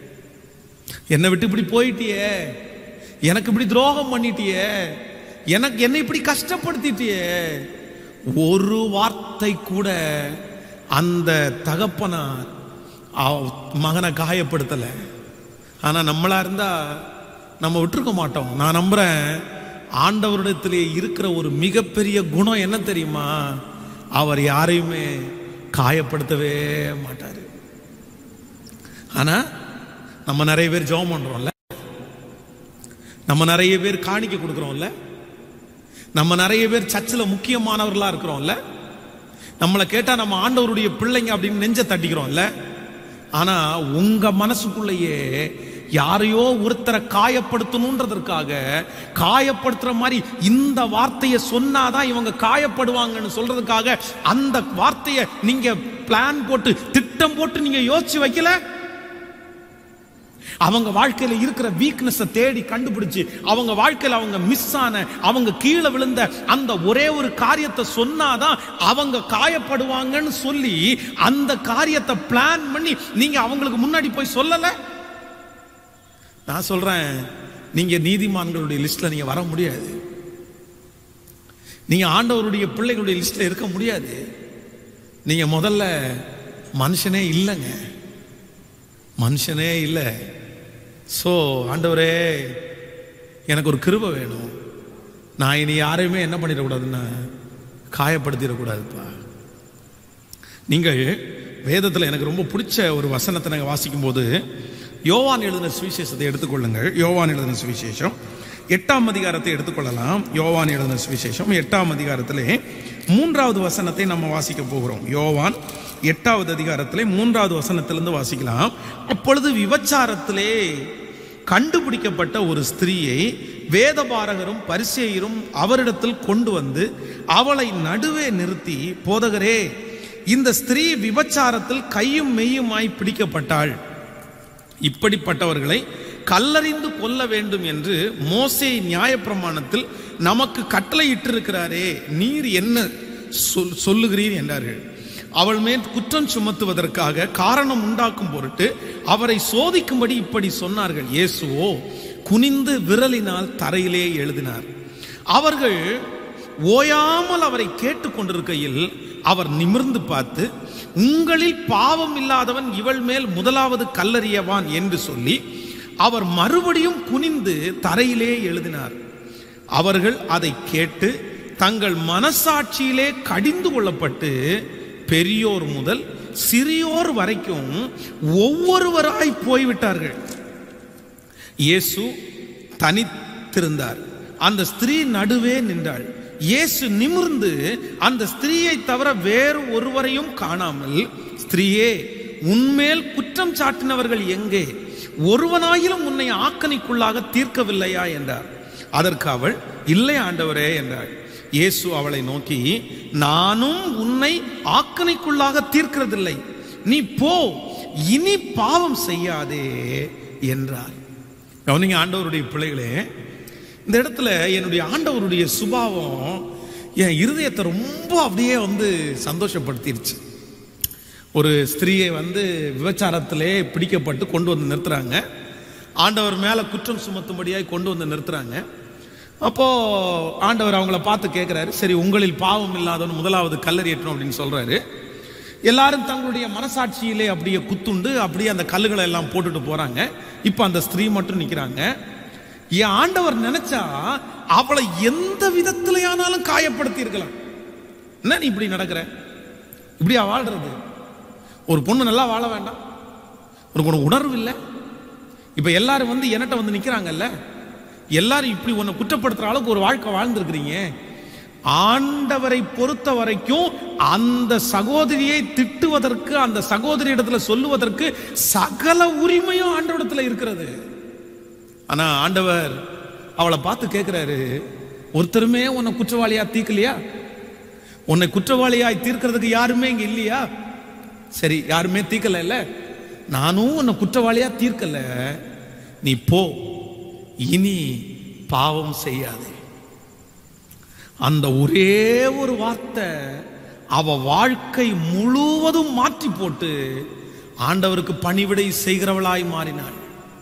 என்னை விட்டு இப்படி போயிட்டியே எனக்கு இப்படி துரோகம் பண்ணிட்டியே எனக்கு என்னை இப்படி கஷ்டப்படுத்திட்டியே ஒரு வார்த்தை கூட அந்த தகப்பனார் அவ- மகனை காயப்படுத்தல ஆனா நம்மளா இருந்தா நம்ம விட்டுருக்க மாட்டோம் நான் நம்புறேன் ஆண்டவரிடத்திலே இருக்கிற ஒரு மிகப்பெரிய குணம் என்ன தெரியுமா அவர் யாரையுமே காயப்படுத்தவே மாட்டாரு ஆனா நம்ம நிறைய பேர் ஜெபம் பண்றோம்ல நம்ம நிறைய பேர் காணிக்க கொடுக்குறோம்ல நம்ம நிறைய பேர் சர்ச்சில் முக்கியமானவர்களா இருக்கிறோம்ல நம்மளை கேட்டா நம்ம ஆண்டவருடைய பிள்ளைங்க அப்படின்னு நெஞ்ச தட்டிக்கிறோம்ல ஆனா உங்க மனசுக்குள்ளேயே யாரையோ ஒருத்தரை காயப்படுத்தணுன்றதற்காக காயப்படுத்துற மாதிரி இந்த வார்த்தையை சொன்னாதான் இவங்க காயப்படுவாங்கன்னு சொல்றதுக்காக அந்த வார்த்தையை நீங்க பிளான் போட்டு திட்டம் போட்டு நீங்க யோசிச்சு வைக்கல அவங்க வாழ்க்கையில இருக்கிற வீக்னஸை தேடி கண்டுபிடிச்சு அவங்க வாழ்க்கையில அவங்க மிஸ் ஆன அவங்க கீழே விழுந்த அந்த ஒரே ஒரு காரியத்தை சொன்னாதான் அவங்க காயப்படுவாங்கன்னு சொல்லி அந்த காரியத்தை பிளான் பண்ணி நீங்க அவங்களுக்கு முன்னாடி போய் சொல்லல நான் சொல்றேன் நீங்க நீதிமான்களுடைய லிஸ்ட்ல நீங்க வர முடியாது நீங்க ஆண்டவருடைய பிள்ளைகளுடைய லிஸ்ட்ல இருக்க முடியாது நீங்க முதல்ல மனுஷனே இல்லைங்க மனுஷனே இல்லை ஸோ ஆண்டவரே எனக்கு ஒரு கிருபை வேணும் நான் இனி யாரையுமே என்ன பண்ணிடக்கூடாதுன்னா காயப்படுத்திடக்கூடாதுப்பா நீங்கள் வேதத்தில் எனக்கு ரொம்ப பிடிச்ச ஒரு வசனத்தை நாங்கள் வாசிக்கும்போது யோவான் எழுதின சுவிசேஷத்தை எடுத்துக்கொள்ளுங்கள் யோவான் எழுதின சுவிசேஷம் எட்டாம் அதிகாரத்தை எடுத்துக்கொள்ளலாம் யோவான் எழுதின சுவிசேஷம் எட்டாம் அதிகாரத்திலே மூன்றாவது வசனத்தை நம்ம வாசிக்க போகிறோம் யோவான் எட்டாவது அதிகாரத்திலே மூன்றாவது வசனத்திலிருந்து வாசிக்கலாம் அப்பொழுது விபச்சாரத்திலே கண்டுபிடிக்கப்பட்ட ஒரு ஸ்திரீயை வேதபாரகரும் பரிசேயரும் அவரிடத்தில் கொண்டு வந்து அவளை நடுவே நிறுத்தி போதகரே இந்த ஸ்திரீ விபச்சாரத்தில் கையும் மெய்யுமாய் பிடிக்கப்பட்டாள் இப்படிப்பட்டவர்களை கல்லறிந்து கொல்ல வேண்டும் என்று மோசே நியாயப்பிரமாணத்தில் நமக்கு கட்டளையிட்டிருக்கிறாரே நீர் என்ன சொல் சொல்லுகிறீர் என்றார்கள் அவள் மேல் குற்றம் சுமத்துவதற்காக காரணம் உண்டாக்கும் பொருட்டு அவரை சோதிக்கும்படி இப்படி சொன்னார்கள் இயேசுவோ குனிந்து விரலினால் தரையிலே எழுதினார் அவர்கள் ஓயாமல் அவரை கேட்டுக்கொண்டிருக்கையில் அவர் நிமிர்ந்து பார்த்து உங்களில் பாவம் இல்லாதவன் இவள் மேல் முதலாவது கல்லறியவான் என்று சொல்லி அவர் மறுபடியும் குனிந்து தரையிலே எழுதினார் அவர்கள் அதை கேட்டு தங்கள் மனசாட்சியிலே கடிந்து கொள்ளப்பட்டு பெரியோர் முதல் சிறியோர் வரைக்கும் ஒவ்வொருவராய் போய்விட்டார்கள் இயேசு தனித்திருந்தார் அந்த ஸ்திரீ நடுவே நின்றாள் இயேசு நிமிர்ந்து அந்த ஸ்திரீயை தவிர வேறு ஒருவரையும் காணாமல் ஸ்திரீயே உன்மேல் குற்றம் சாட்டினவர்கள் எங்கே ஒருவனாயிலும் உன்னை ஆக்கணிக்குள்ளாக தீர்க்கவில்லையா என்றார் அதற்கு அவள் இல்லை ஆண்டவரே என்றாள் இயேசு அவளை நோக்கி நானும் உன்னை ஆக்கணைக்குள்ளாக தீர்க்கிறதில்லை நீ போ இனி பாவம் செய்யாதே என்றார் கவனிங்க ஆண்டவருடைய பிள்ளைகளே இந்த இடத்துல என்னுடைய ஆண்டவருடைய சுபாவம் என் இருதயத்தை ரொம்ப அப்படியே வந்து சந்தோஷப்படுத்திருச்சு ஒரு ஸ்திரீயை வந்து விபச்சாரத்திலே பிடிக்கப்பட்டு கொண்டு வந்து நிறுத்துறாங்க ஆண்டவர் மேலே குற்றம் சுமத்தும்படியாய் கொண்டு வந்து நிறுத்துறாங்க அப்போ ஆண்டவர் அவங்கள பார்த்து கேட்குறாரு சரி உங்களில் பாவம் இல்லாதவன் முதலாவது கல்லறியற்றணும் அப்படின்னு சொல்றாரு எல்லாரும் தங்களுடைய மனசாட்சியிலே அப்படியே குத்துண்டு அப்படியே அந்த கல்லுகளை எல்லாம் போட்டுட்டு போறாங்க இப்போ அந்த ஸ்திரீ மட்டும் நிற்கிறாங்க என் ஆண்டவர் நினைச்சா அவளை எந்த விதத்திலையானாலும் காயப்படுத்தி இருக்கலாம் என்ன நீ இப்படி நடக்கிற இப்படியா வாழ்றது ஒரு பொண்ணு நல்லா வாழ வேண்டாம் உனக்கு ஒரு உணர்வு இல்லை இப்ப எல்லாரும் வந்து என்கிட்ட வந்து நிக்கிறாங்கல்ல எல்லாரும் இப்படி உன்னை குற்றப்படுத்துற அளவுக்கு ஒரு வாழ்க்கை வாழ்ந்திருக்கிறீங்க ஆண்டவரை பொறுத்த வரைக்கும் அந்த சகோதரியை திட்டுவதற்கு அந்த சகோதரி இடத்துல சொல்லுவதற்கு சகல உரிமையும் ஆண்டவரிடத்துல இருக்கிறது ஆனா ஆண்டவர் அவளை பார்த்து கேட்கிறாரு ஒருத்தருமே உன்னை குற்றவாளியா தீர்க்கலையா உன்னை குற்றவாளியாய் தீர்க்கிறதுக்கு யாருமே இங்க இல்லையா சரி யாருமே தீர்க்கல இல்ல நானும் உன்னை குற்றவாளியா தீர்க்கல நீ போ இனி பாவம் செய்யாதே அந்த ஒரே ஒரு வார்த்தை அவ வாழ்க்கை முழுவதும் மாற்றி போட்டு ஆண்டவருக்கு பணிவிடை செய்கிறவளாய் மாறினாள்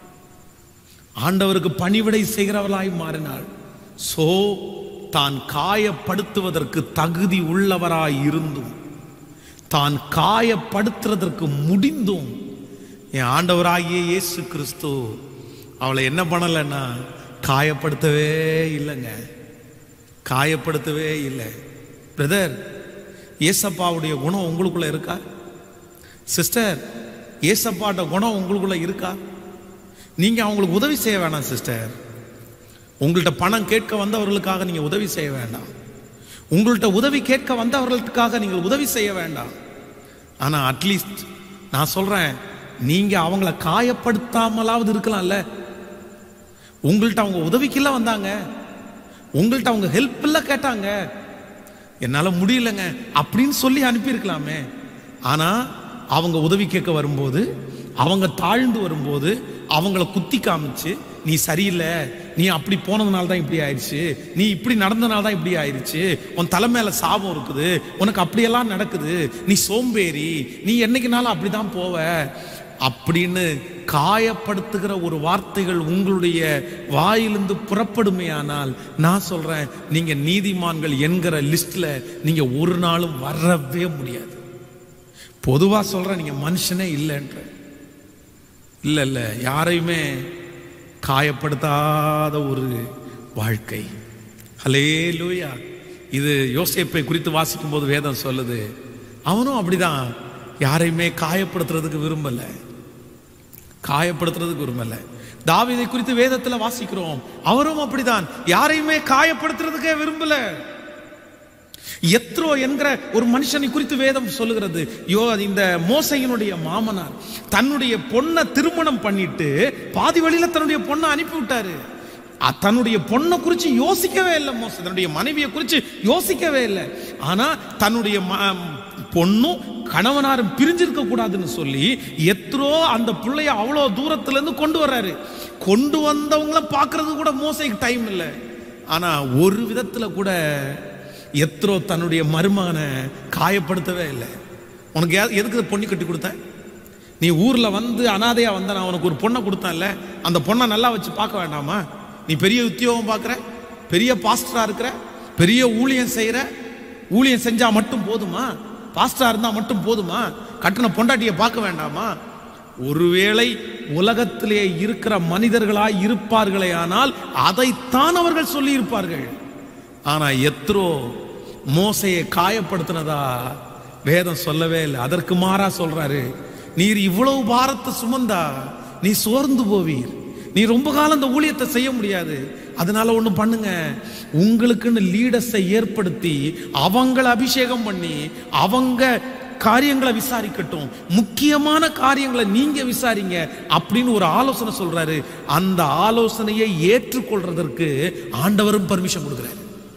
ஆண்டவருக்கு பணிவிடை செய்கிறவளாய் மாறினாள் சோ தான் காயப்படுத்துவதற்கு தகுதி உள்ளவராய் இருந்தும் தான் காயப்படுத்துறதற்கு முடிந்தும் என் ஆண்டவராகிய இயேசு கிறிஸ்து அவளை என்ன பண்ணலைன்னா காயப்படுத்தவே இல்லைங்க காயப்படுத்தவே இல்லை பிரதர் ஏசப்பாவுடைய குணம் உங்களுக்குள்ள இருக்கா சிஸ்டர் ஏசப்பாட்ட குணம் உங்களுக்குள்ள இருக்கா நீங்க அவங்களுக்கு உதவி செய்ய வேணாம் சிஸ்டர் உங்கள்கிட்ட பணம் கேட்க வந்தவர்களுக்காக நீங்க உதவி செய்ய வேண்டாம் உங்கள்கிட்ட உதவி கேட்க வந்தவர்களுக்காக நீங்கள் உதவி செய்ய வேண்டாம் ஆனா அட்லீஸ்ட் நான் சொல்றேன் நீங்க அவங்கள காயப்படுத்தாமலாவது இருக்கலாம்ல உங்கள்கிட்ட அவங்க உதவிக்கெல்லாம் வந்தாங்க உங்கள்கிட்ட அவங்க ஹெல்ப் எல்லாம் கேட்டாங்க என்னால முடியலங்க அப்படின்னு சொல்லி அனுப்பியிருக்கலாமே ஆனா அவங்க உதவி கேட்க வரும்போது அவங்க தாழ்ந்து வரும்போது அவங்கள குத்தி காமிச்சு நீ சரியில்லை நீ அப்படி போனதுனால தான் இப்படி ஆயிடுச்சு நீ இப்படி நடந்தனால தான் இப்படி ஆயிடுச்சு உன் தலை மேல சாபம் இருக்குது உனக்கு அப்படியெல்லாம் நடக்குது நீ சோம்பேறி நீ என்னைக்குனாலும் அப்படிதான் போவ அப்படின்னு காயப்படுத்துகிற ஒரு வார்த்தைகள் உங்களுடைய வாயிலிருந்து புறப்படுமையானால் நான் சொல்றேன் நீங்க நீதிமான்கள் என்கிற லிஸ்ட்ல நீங்க ஒரு நாளும் வரவே முடியாது பொதுவா சொல்றேன் நீங்க மனுஷனே இல்லைன்ற இல்ல இல்ல யாரையுமே காயப்படுத்தாத ஒரு வாழ்க்கை ஹலே லூயா இது யோசேப்பை குறித்து வாசிக்கும் போது வேதம் சொல்லுது அவனும் அப்படிதான் யாரையுமே காயப்படுத்துறதுக்கு விரும்பல காயப்படுத்துறதுக்கு விரும்பல தாவீதை குறித்து வேதத்துல வாசிக்கிறோம் அவரும் அப்படிதான் யாரையுமே காயப்படுத்துறதுக்கே விரும்பல எத்ரோ என்கிற ஒரு மனுஷனை குறித்து வேதம் சொல்லுகிறது யோ இந்த மோசையினுடைய மாமனார் தன்னுடைய பொண்ணை திருமணம் பண்ணிட்டு பாதி வழியில தன்னுடைய பொண்ணை அனுப்பி விட்டாரு அ- தன்னுடைய பொண்ணை குறித்து யோசிக்கவே இல்லை மோசை தன்னுடைய மனைவியை குறித்து யோசிக்கவே இல்லை ஆனா தன்னுடைய ம- பொண்ணும் கணவனாரும் பிரிஞ்சிருக்க கூடாதுன்னு சொல்லி எத்ரோ அந்த பிள்ளைய அவ்வளோ தூரத்துல இருந்து கொண்டு வர்றாரு கொண்டு வந்தவங்கள பார்க்கிறது கூட மோசைக்கு டைம் இல்லை ஆனா ஒரு விதத்துல கூட எத்ரோ தன்னுடைய மருமகனை காயப்படுத்தவே இல்லை உனக்கு யா- எதுக்கு பொண்ணு கட்டி கொடுத்த நீ ஊர்ல வந்து அனாதையா வந்த நான் உனக்கு ஒரு பொண்ணை கொடுத்தேன்ல அந்த பொண்ணை நல்லா வச்சு பார்க்க வேண்டாமா நீ பெரிய உத்தியோகம் பார்க்குற பெரிய பாஸ்டரா இருக்கிற பெரிய ஊழியம் செய்யற ஊழியம் செஞ்சா மட்டும் போதுமா பாஸ்டரா இருந்தா மட்டும் போதுமா கட்டின பொண்டாட்டியை பார்க்க வேண்டாமா ஒருவேளை உலகத்திலே இருக்கிற மனிதர்களாய் இருப்பார்களே ஆனால் அதைத்தான் அவர்கள் சொல்லி இருப்பார்கள் ஆனா எத்ரோ மோசையை காயப்படுத்தினதா வேதம் சொல்லவே இல்லை அதற்கு மாறா சொல்றாரு நீர் இவ்வளவு பாரத்தை சுமந்தா நீ சோர்ந்து போவீர் நீ ரொம்ப காலம் இந்த ஊழியத்தை செய்ய முடியாது அதனால ஒண்ணு பண்ணுங்க உங்களுக்குன்னு லீடர்ஸை ஏற்படுத்தி அவங்கள அபிஷேகம் பண்ணி அவங்க காரியங்களை விசாரிக்கட்டும் முக்கியமான காரியங்களை நீங்க விசாரிங்க அப்படின்னு ஒரு ஆலோசனை சொல்றாரு அந்த ஆலோசனையை ஏற்றுக்கொள்றதற்கு ஆண்டவரும் பர்மிஷன் கொடுக்குறாரு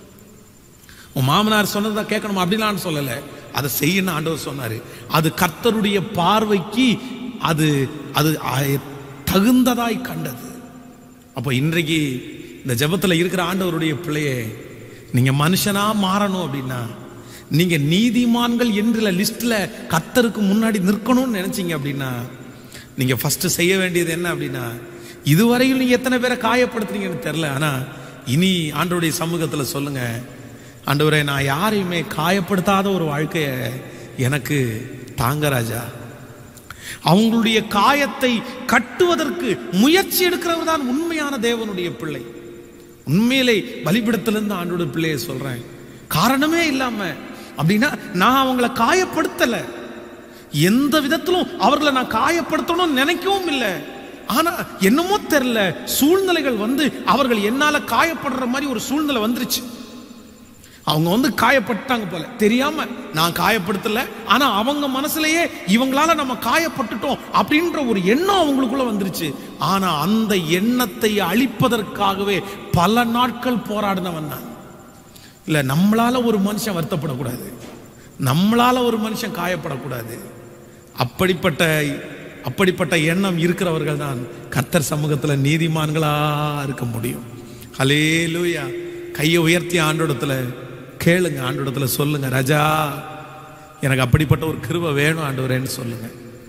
உன் மாமனார் சொன்னதை கேட்கணும் அப்படிலாம் சொல்லல அதை செய்யணும் ஆண்டவர் சொன்னாரு அது கர்த்தருடைய பார்வைக்கு அது அது ஆ- தகுந்ததாய் கண்டது அப்போ இன்றைக்கு இந்த ஜெபத்துல இருக்கிற ஆண்டவருடைய பிள்ளையே நீங்க மனுஷனா மாறணும் அப்படின்னா நீங்க நீதிமான்கள் என்ற லிஸ்ட்ல கர்த்தருக்கு முன்னாடி நிற்கணும்னு நினைச்சீங்க அப்படின்னா நீங்க ஃபர்ஸ்ட் செய்ய வேண்டியது என்ன அப்படின்னா இதுவரையும் நீங்க எத்தனை பேரை காயப்படுத்துறீங்கன்னு தெரியல ஆனா இனி ஆண்டவருடைய சமூகத்துல சொல்லுங்க ஆண்டவரே நான் யாரையுமே காயப்படுத்தாத ஒரு வாழ்க்கைய எனக்கு தாங்க ராஜா அவங்களுடைய காயத்தை கட்டுவதற்கு முயற்சி எடுக்கிறவர் தான் உண்மையான தேவனுடைய பிள்ளை உண்மையிலே பலிபிடத்திலிருந்து ஆண்டோட பிள்ளையை சொல்றேன் காரணமே இல்லாம அப்படின்னா நான் அவங்கள காயப்படுத்தல எந்த விதத்திலும் அவர்களை நான் காயப்படுத்தணும்னு நினைக்கவும் இல்லை ஆனா என்னமோ தெரியல சூழ்நிலைகள் வந்து அவர்கள் என்னால காயப்படுற மாதிரி ஒரு சூழ்நிலை வந்துருச்சு அவங்க வந்து காயப்பட்டாங்க போல தெரியாம நான் காயப்படுத்தல ஆனா அவங்க மனசுலயே இவங்களால நம்ம காயப்பட்டுட்டோம் அப்படின்ற ஒரு எண்ணம் அவங்களுக்குள்ள வந்துருச்சு ஆனா அந்த எண்ணத்தை அழிப்பதற்காகவே பல நாட்கள் போராடினவன் நான் இல்ல நம்மளால ஒரு மனுஷன் வருத்தப்படக்கூடாது நம்மளால ஒரு மனுஷன் காயப்படக்கூடாது அப்படிப்பட்ட அப்படிப்பட்ட எண்ணம் இருக்கிறவர்கள் தான் கர்த்தர் சமூகத்துல நீதிமான்களா இருக்க முடியும் ஹலேலூயா கையை உயர்த்தி ஆண்டோடத்துல கேளுங்க ஆண்டோடத்துல சொல்லுங்க ராஜா எனக்கு அப்படிப்பட்ட ஒரு கிருபை வேணும் ஆண்டவரேன்னு சொல்லுங்க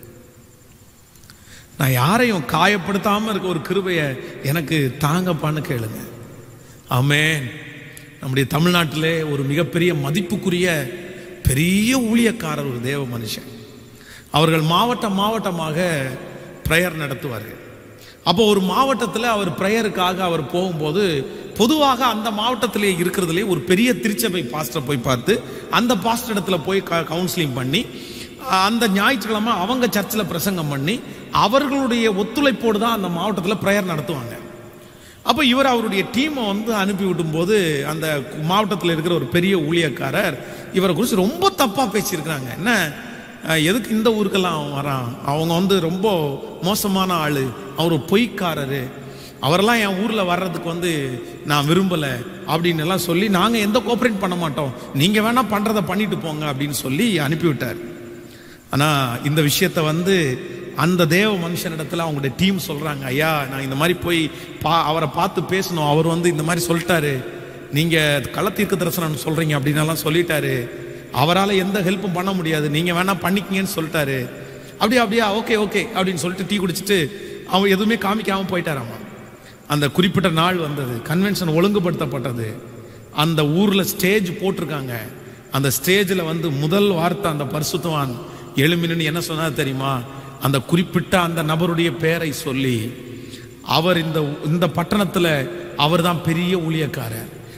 நான் யாரையும் காயப்படுத்தாம இருக்க ஒரு கிருபையை எனக்கு தாங்கப்பான்னு கேளுங்க ஆமென் நம்முடைய தமிழ்நாட்டிலே ஒரு மிகப்பெரிய மதிப்புக்குரிய பெரிய ஊழியக்காரர் ஒரு தேவ மனுஷன் அவர்கள் மாவட்டம் மாவட்டமாக ப்ரேயர் நடத்துவார்கள் அப்போ ஒரு மாவட்டத்தில் அவர் ப்ரேயருக்காக அவர் போகும்போது பொதுவாக அந்த மாவட்டத்திலே இருக்கிறதுலே ஒரு பெரிய திருச்சபை பாஸ்டரை போய் பார்த்து அந்த பாஸ்டர் இடத்துல போய் கவுன்சிலிங் பண்ணி அந்த ஞாயிற்றுக்கிழமை அவங்க சர்ச்சில் பிரசங்கம் பண்ணி அவர்களுடைய ஒத்துழைப்போடு தான் அந்த மாவட்டத்தில் ப்ரேயர் நடத்துவாங்க அப்போ இவர் அவருடைய டீமை வந்து அனுப்பி விடும்போது அந்த மாவட்டத்தில் இருக்கிற ஒரு பெரிய ஊழியக்காரர் இவரை குறித்து ரொம்ப தப்பாக பேசியிருக்கிறாங்க என்ன அஹ், எதுக்கு இந்த ஊருக்கெல்லாம் அவன் வரான் அவங்க வந்து ரொம்ப மோசமான ஆள் அவர் ஒரு பொய்க்காரரு அவரெல்லாம் என் ஊரில் வர்றதுக்கு வந்து நான் விரும்பலை அப்படின்னு எல்லாம் சொல்லி நாங்கள் எந்த கோஆப்ரேட் பண்ண மாட்டோம் நீங்கள் வேணால் பண்ணுறதை பண்ணிட்டு போங்க அப்படின்னு சொல்லி அனுப்பிவிட்டார் ஆனா இந்த விஷயத்த வந்து அந்த தேவ மனுஷனிடத்துல அவங்களுடைய டீம் சொல்றாங்க ஐயா நான் இந்த மாதிரி போய் பா அவரை பார்த்து பேசணும் அவர் வந்து இந்த மாதிரி சொல்லிட்டாரு நீங்க களத்தீர்க்க தரிசனம் சொல்றீங்க அப்படின்னலாம் சொல்லிட்டாரு அவரால் எந்த ஹெல்ப்பும் பண்ண முடியாது நீங்க வேணா பண்ணிக்கிங்கன்னு சொல்லிட்டாரு அப்படியே அப்படியா ஓகே ஓகே அப்படின்னு சொல்லிட்டு டீ குடிச்சிட்டு அவன் எதுவுமே காமிக்காம போயிட்டாராமா அந்த குறிப்பிட்ட நாள் வந்தது கன்வென்ஷன் ஒழுங்குபடுத்தப்பட்டது அந்த ஊர்ல ஸ்டேஜ் போட்டிருக்காங்க அந்த ஸ்டேஜில் வந்து முதல் வார்த்தை அந்த பரிசுத்தவான் எழுமினு என்ன சொன்னார் தெரியுமா அந்த குறிப்பிட்ட அந்த நபருடைய பெயரை சொல்லி அவர் இந்த இந்த பட்டணத்துல அவர் தான் பெரிய ஊழியக்காரர்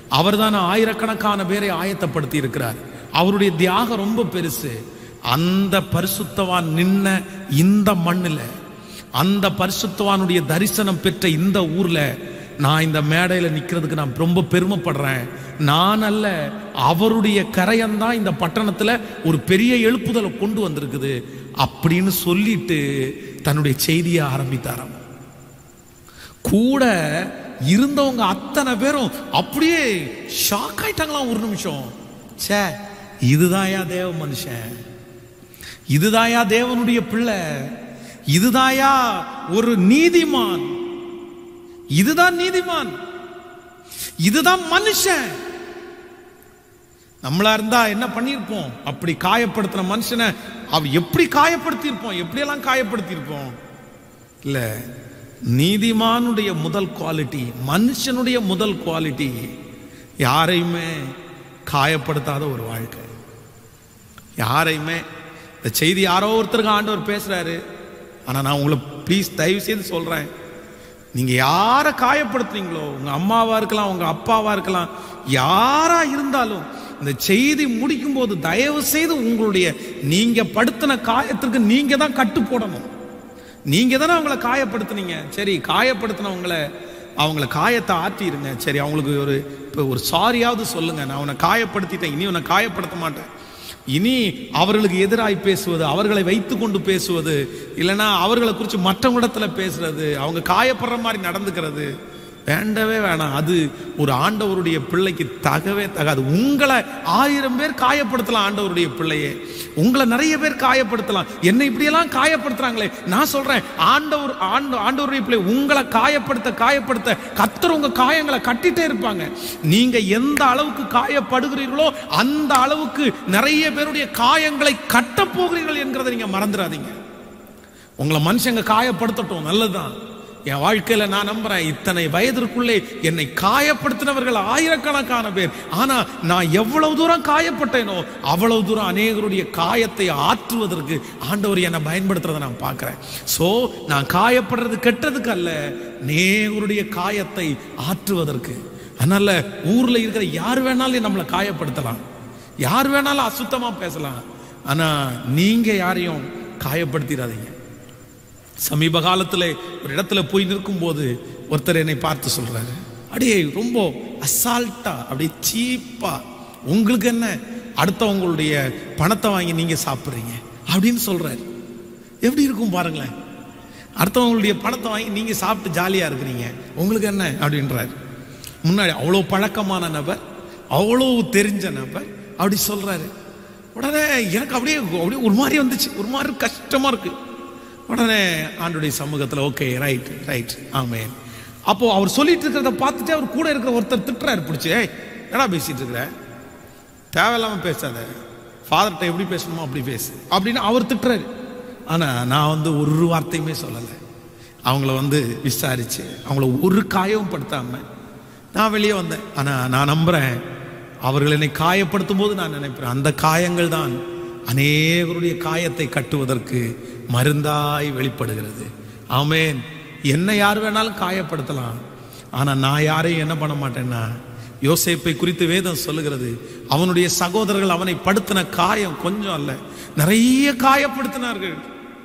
அவர் தான் ஆயிரக்கணக்கான பேரை ஆயத்தப்படுத்தி இருக்கிறார் அவருடைய தியாகம் ரொம்ப பெருசு அந்த பரிசுத்தவான் நின்ன இந்த மண்ணுல அந்த பரிசுத்தவானுடைய தரிசனம் பெற்ற இந்த ஊர்ல நான் இந்த மேடையில நிக்கிறதுக்கு நான் ரொம்ப பெருமைப்படுறேன் நான் அல்ல அவருடைய கரையந்தான் இந்த பட்டணத்துல ஒரு பெரிய எழுப்புதலை கொண்டு வந்திருக்குது அப்படின்னு சொல்லிட்டு தன்னுடைய செய்தியை ஆரம்பித்தாராம் கூட இருந்தவங்க அத்தனை பேரும் அப்படியே ஷாக் ஆயிட்டாங்களாம் ஒரு நிமிஷம் ச்சே இதுதாயா தேவ மனுஷன் இதுதாயா தேவனுடைய பிள்ளை இதுதாயா ஒரு நீதிமான் இதுதான் நீதிமான் இதுதான் மனுஷன் நம்மளா இருந்தா என்ன பண்ணியிருப்போம் அப்படி காயப்படுத்தின மனுஷனை அவ எப்படி காயப்படுத்தியிருப்போம் எப்படியெல்லாம் காயப்படுத்தியிருப்போம் இல்ல நீதிமானுடைய முதல் குவாலிட்டி மனுஷனுடைய முதல் குவாலிட்டி யாரையுமே காயப்படுத்தாத ஒரு வாழ்க்கை யாரையுமே இந்த செய்தி யாரோ ஒருத்தருக்கு ஆண்டவர் பேசுறாரு ஆனா நான் உங்களை ப்ளீஸ் தயவு செய்து சொல்றேன் நீங்க யாரை காயப்படுத்துறீங்களோ உங்க அம்மாவா இருக்கலாம் உங்க அப்பாவா இருக்கலாம் யாரா இருந்தாலும் இந்த செய்தி முடிக்கும் போது தயவு செய்து உங்களுடைய நீங்க படுத்தின காயத்திற்கு நீங்க தான் கட்டு போடணும் நீங்க தானே அவங்கள காயப்படுத்துனீங்க சரி காயப்படுத்தினவங்கள அவங்கள காயத்தை ஆற்றிருங்க சரி அவங்களுக்கு ஒரு இப்போ ஒரு சாரியாவது சொல்லுங்க நான் உன்னை காயப்படுத்திட்டேன் இனி உன்னை காயப்படுத்த மாட்டேன் இனி அவர்களுக்கு எதிராய் பேசுவது அவர்களை வைத்துக்கொண்டு பேசுவது இல்லைன்னா அவர்களை குறித்து மற்றவங்களிடத்துல பேசுறது அவங்க காயப்படுற மாதிரி நடந்துக்கிறது வேண்டவே வேணாம் அது ஒரு ஆண்டவருடைய பிள்ளைக்கு தகவே தகாது உங்களை ஆயிரம் பேர் காயப்படுத்தலாம் ஆண்டவருடைய பிள்ளையே உங்களை நிறைய பேர் காயப்படுத்தலாம் என்னை இப்படியெல்லாம் காயப்படுத்துறாங்களே நான் சொல்றேன் ஆண்டவர் ஆண்டு ஆண்டவருடைய பிள்ளை உங்களை காயப்படுத்த காயப்படுத்த கத்தர் உங்க காயங்களை கட்டிட்டே இருப்பாங்க நீங்க எந்த அளவுக்கு காயப்படுகிறீர்களோ அந்த அளவுக்கு நிறைய பேருடைய காயங்களை கட்டப் போகிறீர்கள் என்கிறதை நீங்க மறந்துடாதீங்க உங்களை மனுஷங்க காயப்படுத்தட்டும் நல்லதுதான் என் வாழ்க்கையில நான் நம்புறேன் இத்தனை வயதிற்குள்ளே என்னை காயப்படுத்தினவர்கள் ஆயிரக்கணக்கான பேர் ஆனா நான் எவ்வளவு தூரம் காயப்பட்டேனோ அவ்வளவு தூரம் அநேகருடைய காயத்தை ஆற்றுவதற்கு ஆண்டவர் என்னை பயன்படுத்துறதை நான் பார்க்கிறேன் சோ நான் காயப்படுறது கெட்டதுக்கு அல்ல அநேகருடைய காயத்தை ஆற்றுவதற்கு அதனால ஊர்ல இருக்கிற யார் வேணாலும் நம்மளை காயப்படுத்தலாம் யார் வேணாலும் அசுத்தமா பேசலாம் ஆனா நீங்க யாரையும் காயப்படுத்திடாதீங்க சமீப காலத்தில் ஒரு இடத்துல போய் நிற்கும்போது ஒருத்தர் என்னை பார்த்து சொல்றாரு அடியே ரொம்ப அசால்ட்டா அப்படியே சீப்பா உங்களுக்கு என்ன அடுத்தவங்களுடைய பணத்தை வாங்கி நீங்க சாப்பிட்றீங்க அப்படின்னு சொல்றாரு எப்படி இருக்கும் பாருங்களேன் அடுத்தவங்களுடைய பணத்தை வாங்கி நீங்க சாப்பிட்டு ஜாலியா இருக்கிறீங்க உங்களுக்கு என்ன அப்படின்றாரு முன்னாடி அவ்வளோ பழக்கமான நபர் அவ்வளோ தெரிஞ்ச நபர் அப்படி சொல்றாரு உடனே எனக்கு அப்படியே அப்படியே ஒரு மாதிரி வந்துச்சு ஒரு மாதிரி கஷ்டமா இருக்கு உடனே ஆண்டுடைய சமூகத்தில் ஓகே ரைட் ரைட் ஆமேன் அப்போ அவர் சொல்லிட்டு இருக்கிறத பார்த்துட்டு அவர் கூட இருக்கிற ஒருத்தர் திட்டுறாரு பிடிச்சி "ஏய், என்னடா பேசிட்டு இருக்கிற தேவையில்லாம பேசாத ஃபாதர்கிட்ட எப்படி பேசணுமோ அப்படி பேசு அப்படின்னு அவர் திட்டுறாரு ஆனா நான் வந்து ஒரு வார்த்தையுமே சொல்லலை அவங்கள வந்து விசாரிச்சு அவங்கள ஒரு காயமும் படுத்தாம நான் வெளியே வந்தேன் ஆனா நான் நம்புறேன் அவர்கள் என்னை காயப்படுத்தும் போது நான் நினைப்பேன் அந்த காயங்கள் தான் அநேகருடைய காயத்தை கட்டுவதற்கு மருந்தாய் வெளிப்படுகிறது ஆமென் என்ன யார் வேணாலும் காயப்படுத்தலாம் ஆனா நான் யாரையும் என்ன பண்ண மாட்டேன்னா யோசேப்பை குறித்து வேதம் சொல்லுகிறது அவனுடைய சகோதரர்கள் அவனை படுத்தின காயம் கொஞ்சம் அல்ல நிறைய காயப்படுத்தினார்கள்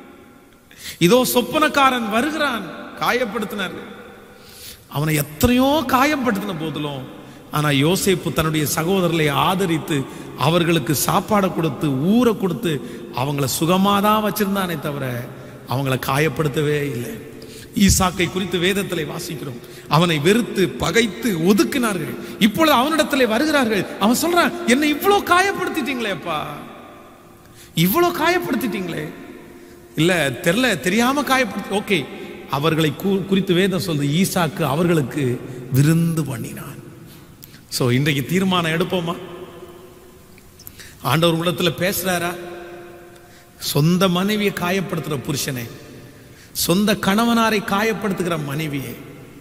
இதோ சொப்பனக்காரன் வருகிறான் காயப்படுத்தினார்கள் அவனை எத்தனையோ காயப்படுத்தின போதிலும் ஆனா யோசேப்பு தன்னுடைய சகோதரர்களை ஆதரித்து அவர்களுக்கு சாப்பாடை கொடுத்து ஊரை கொடுத்து அவங்கள சுகமாதான் வச்சிருந்தானே தவிர அவங்கள காயப்படுத்தவே இல்லை ஈசாக்கை குறித்து வேதத்திலே வாசிக்கிறோம் அவனை வெறுத்து பகைத்து ஒதுக்கினார்கள் இப்பொழுது அவனிடத்திலே வருகிறார்கள் அவன் சொல்றான் என்னை இவ்வளோ காயப்படுத்திட்டீங்களேப்பா இவ்வளோ காயப்படுத்திட்டீங்களே இல்ல தெரியல தெரியாம காயப்படுத்தி ஓகே அவர்களை கு- குறித்து வேதம் சொல்லுது ஈசாக்கு அவர்களுக்கு விருந்து பண்ணினான் சோ இன்றைக்கு தீர்மானம் எடுப்போமா ஆண்டவர் உள்ளத்துல பேசுறாரா சொந்த மனைவியை காயப்படுத்துற புருஷனே சொந்த கணவனாரை காயப்படுத்துகிற மனைவியே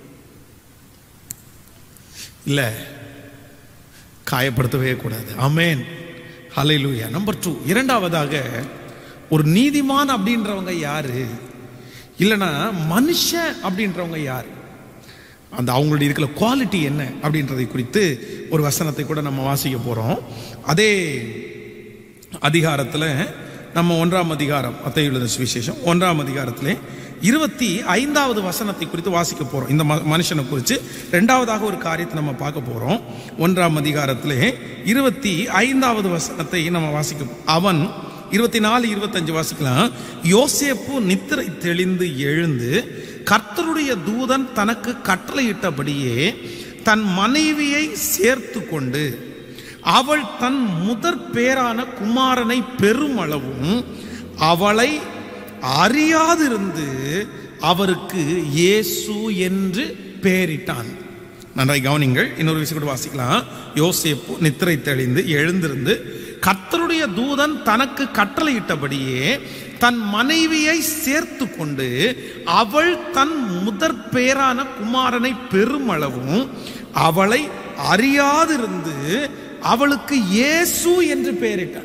இல்ல காயப்படுத்தவே கூடாது ஆமென் ஹalleluya நம்பர் டூ இரண்டாவதாக ஒரு நீதிமான் அப்படின்றவங்க யாரு இல்லைன்னா மனுஷன் அப்படின்றவங்க யாரு அந்த அவங்களுடைய இருக்கிற குவாலிட்டி என்ன அப்படின்றதை குறித்து ஒரு வசனத்தை கூட நம்ம வாசிக்க போகிறோம் அதே அதிகாரத்தில் நம்ம ஒன்றாம் அதிகாரம் அத்தை எழுத சுவிசேஷம் ஒன்றாம் அதிகாரத்திலே இருபத்தி ஐந்தாவது வசனத்தை குறித்து வாசிக்க போகிறோம் இந்த ம- மனுஷனை குறித்து ரெண்டாவதாக ஒரு காரியத்தை நம்ம பார்க்க போகிறோம் ஒன்றாம் அதிகாரத்திலே இருபத்தி ஐந்தாவது வசனத்தை நம்ம வாசிக்க அவன் இருபத்தி நாலு இருபத்தஞ்சு வாசிக்கலாம் யோசேப்பு நித்திரை தெளிந்து எழுந்து கர்த்தருடைய தூதன் தனக்கு கட்டளையிட்டபடியே தன் மனைவியை சேர்த்து கொண்டு அவள் தன் முதற் பேரான குமாரனை பெருமளவும் அவளை அறியாதிருந்து அவருக்கு இயேசு என்று பெயரிட்டான் நன்றாய் கவனிங்கள் இன்னொரு விஷயம் கூட வாசிக்கலாம் யோசேப்பு நித்திரை தெளிந்து எழுந்திருந்து கர்த்தருடைய தூதன் தனக்கு கட்டளையிட்டபடியே தன் மனைவியை சேர்த்து கொண்டு அவள் தன் முதற் பேரான குமாரனை பெருமளவும் அவளை அறியாதிருந்து அவளுக்கு இயேசு என்று பெயரிட்டான்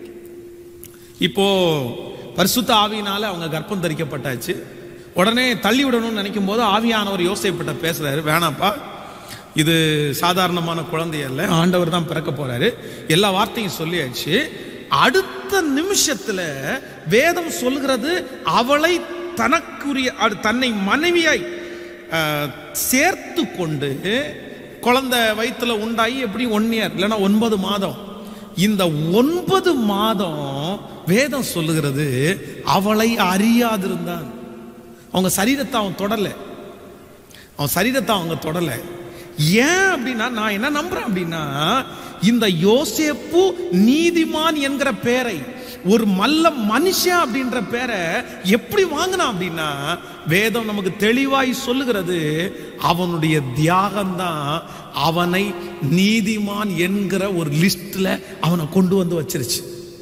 இப்போ பரிசுத்த ஆவியினால அவங்க கர்ப்பம் தரிக்கப்பட்டாச்சு உடனே தள்ளி விடணும்னு நினைக்கும் போது ஆவியானவர் யோசிப்பட்ட பேசுறாரு வேணாப்பா இது சாதாரணமான குழந்தை அல்ல ஆண்டவர் தான் பிறக்க போறாரு எல்லா வார்த்தையும் சொல்லியாச்சு அடுத்த நிமிஷத்துல வேதம் சொல்கிறது அவளை தனக்குரிய அது தன்னை மனைவியாய் அஹ், சேர்த்து கொண்டு குழந்தை வயித்துல உண்டாகி எப்படி ஒன் இயர் இல்லைன்னா ஒன்பது மாதம் இந்த ஒன்பது மாதம் வேதம் சொல்லுகிறது அவளை அறியாதிருந்தான் அவங்க சரீரத்தை அவன் தொடல அவன் சரீரத்தை அவங்க தொடல ஏன் அப்படின்னா நான் என்ன நம்புறேன் அப்படின்னா இந்த யோசேப்பு நீதிமான் என்கிற பேரை ஒரு மல்ல மனுஷன் அப்படின்ற பேரை எப்படி வாங்கினான் அப்படின்னா வேதம் நமக்கு தெளிவாய் சொல்லுகிறது அவனுடைய தியாகம்தான் அவனை நீதிமான் என்கிற ஒரு லிஸ்ட்ல அவனை கொண்டு வந்து வச்சிருச்சு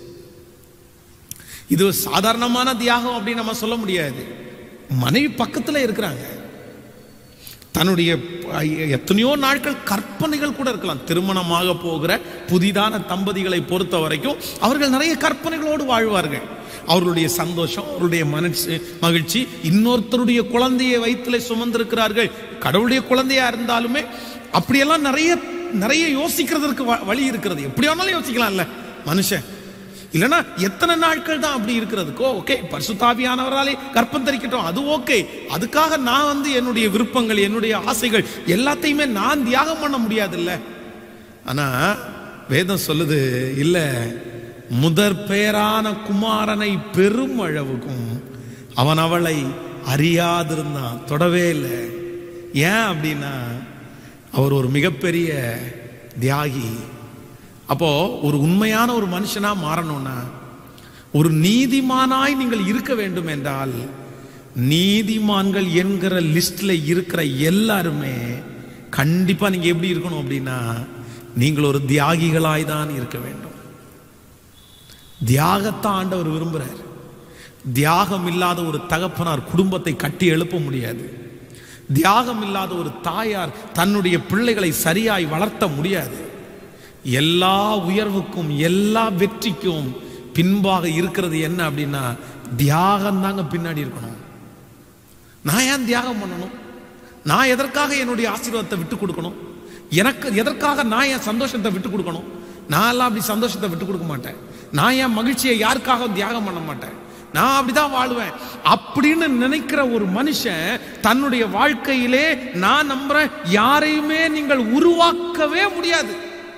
இது சாதாரணமான தியாகம் அப்படின்னு நம்ம சொல்ல முடியாது மனைவி பக்கத்துல இருக்கிறாங்க தன்னுடைய ஐ- எத்தனையோ நாட்கள் கற்பனைகள் கூட இருக்கலாம் திருமணமாக போகிற புதிதான தம்பதிகளை பொறுத்த வரைக்கும் அவர்கள் நிறைய கற்பனைகளோடு வாழ்வார்கள் அவர்களுடைய சந்தோஷம் அவருடைய மனசு மகிழ்ச்சி இன்னொருத்தருடைய குழந்தையை வயிற்றிலே சுமந்திருக்கிறார்கள் கடவுளுடைய குழந்தையா இருந்தாலுமே அப்படியெல்லாம் நிறைய நிறைய யோசிக்கிறதற்கு வ- வழி இருக்கிறது எப்படி வேணாலும் யோசிக்கலாம்ல மனுஷன் இல்லைன்னா எத்தனை நாட்கள் தான் அப்படி இருக்கிறதுக்கோ ஓகே பரிசுத்தாவியானவராலே கற்பம் தரிக்கட்டும் அது ஓகே அதுக்காக நான் வந்து என்னுடைய விருப்பங்கள் என்னுடைய ஆசைகள் எல்லாத்தையுமே நான் தியாகம் பண்ண முடியாதுல்ல ஆனா வேதம் சொல்லுது இல்ல முதற் பேரான குமாரனை பெரும் அளவுக்கும் அவன் அவளை அறியாதிருந்தான் தொடவே இல்லை ஏன் அப்படின்னா அவர் ஒரு மிகப்பெரிய தியாகி அப்போ ஒரு உண்மையான ஒரு மனுஷனா மாறணும்னா ஒரு நீதிமானாய் நீங்கள் இருக்க வேண்டும் என்றால் நீதிமான்கள் என்கிற லிஸ்ட்ல இருக்கிற எல்லாருமே கண்டிப்பா நீங்க எப்படி இருக்கணும் அப்படின்னா நீங்கள் ஒரு தியாகிகளாய் தான் இருக்க வேண்டும் தியாகத்தை ஆண்டவர் விரும்புறார் தியாகம் இல்லாத ஒரு தகப்பனார் குடும்பத்தை கட்டி எழுப்ப முடியாது தியாகம் இல்லாத ஒரு தாயார் தன்னுடைய பிள்ளைகளை சரியாய் வளர்த்த முடியாது எல்லா உயர்வுக்கும் எல்லா வெற்றிக்கும் பின்பாக இருக்கிறது என்ன அப்படின்னா தியாகம் தாங்க பின்னாடி இருக்கணும் நான் ஏன் தியாகம் பண்ணணும் நான் எதற்காக என்னுடைய ஆசீர்வாதத்தை விட்டு கொடுக்கணும் எனக்கு எதற்காக நான் என் சந்தோஷத்தை விட்டு கொடுக்கணும் நான் எல்லாம் அப்படி சந்தோஷத்தை விட்டு கொடுக்க மாட்டேன் நான் என் மகிழ்ச்சியை யாருக்காக தியாகம் பண்ண மாட்டேன் நான் அப்படிதான் வாழ்வேன் அப்படின்னு நினைக்கிற ஒரு மனுஷன் தன்னுடைய வாழ்க்கையிலே நான் நம்புறேன் யாரையுமே நீங்கள் உருவாக்கவே முடியாது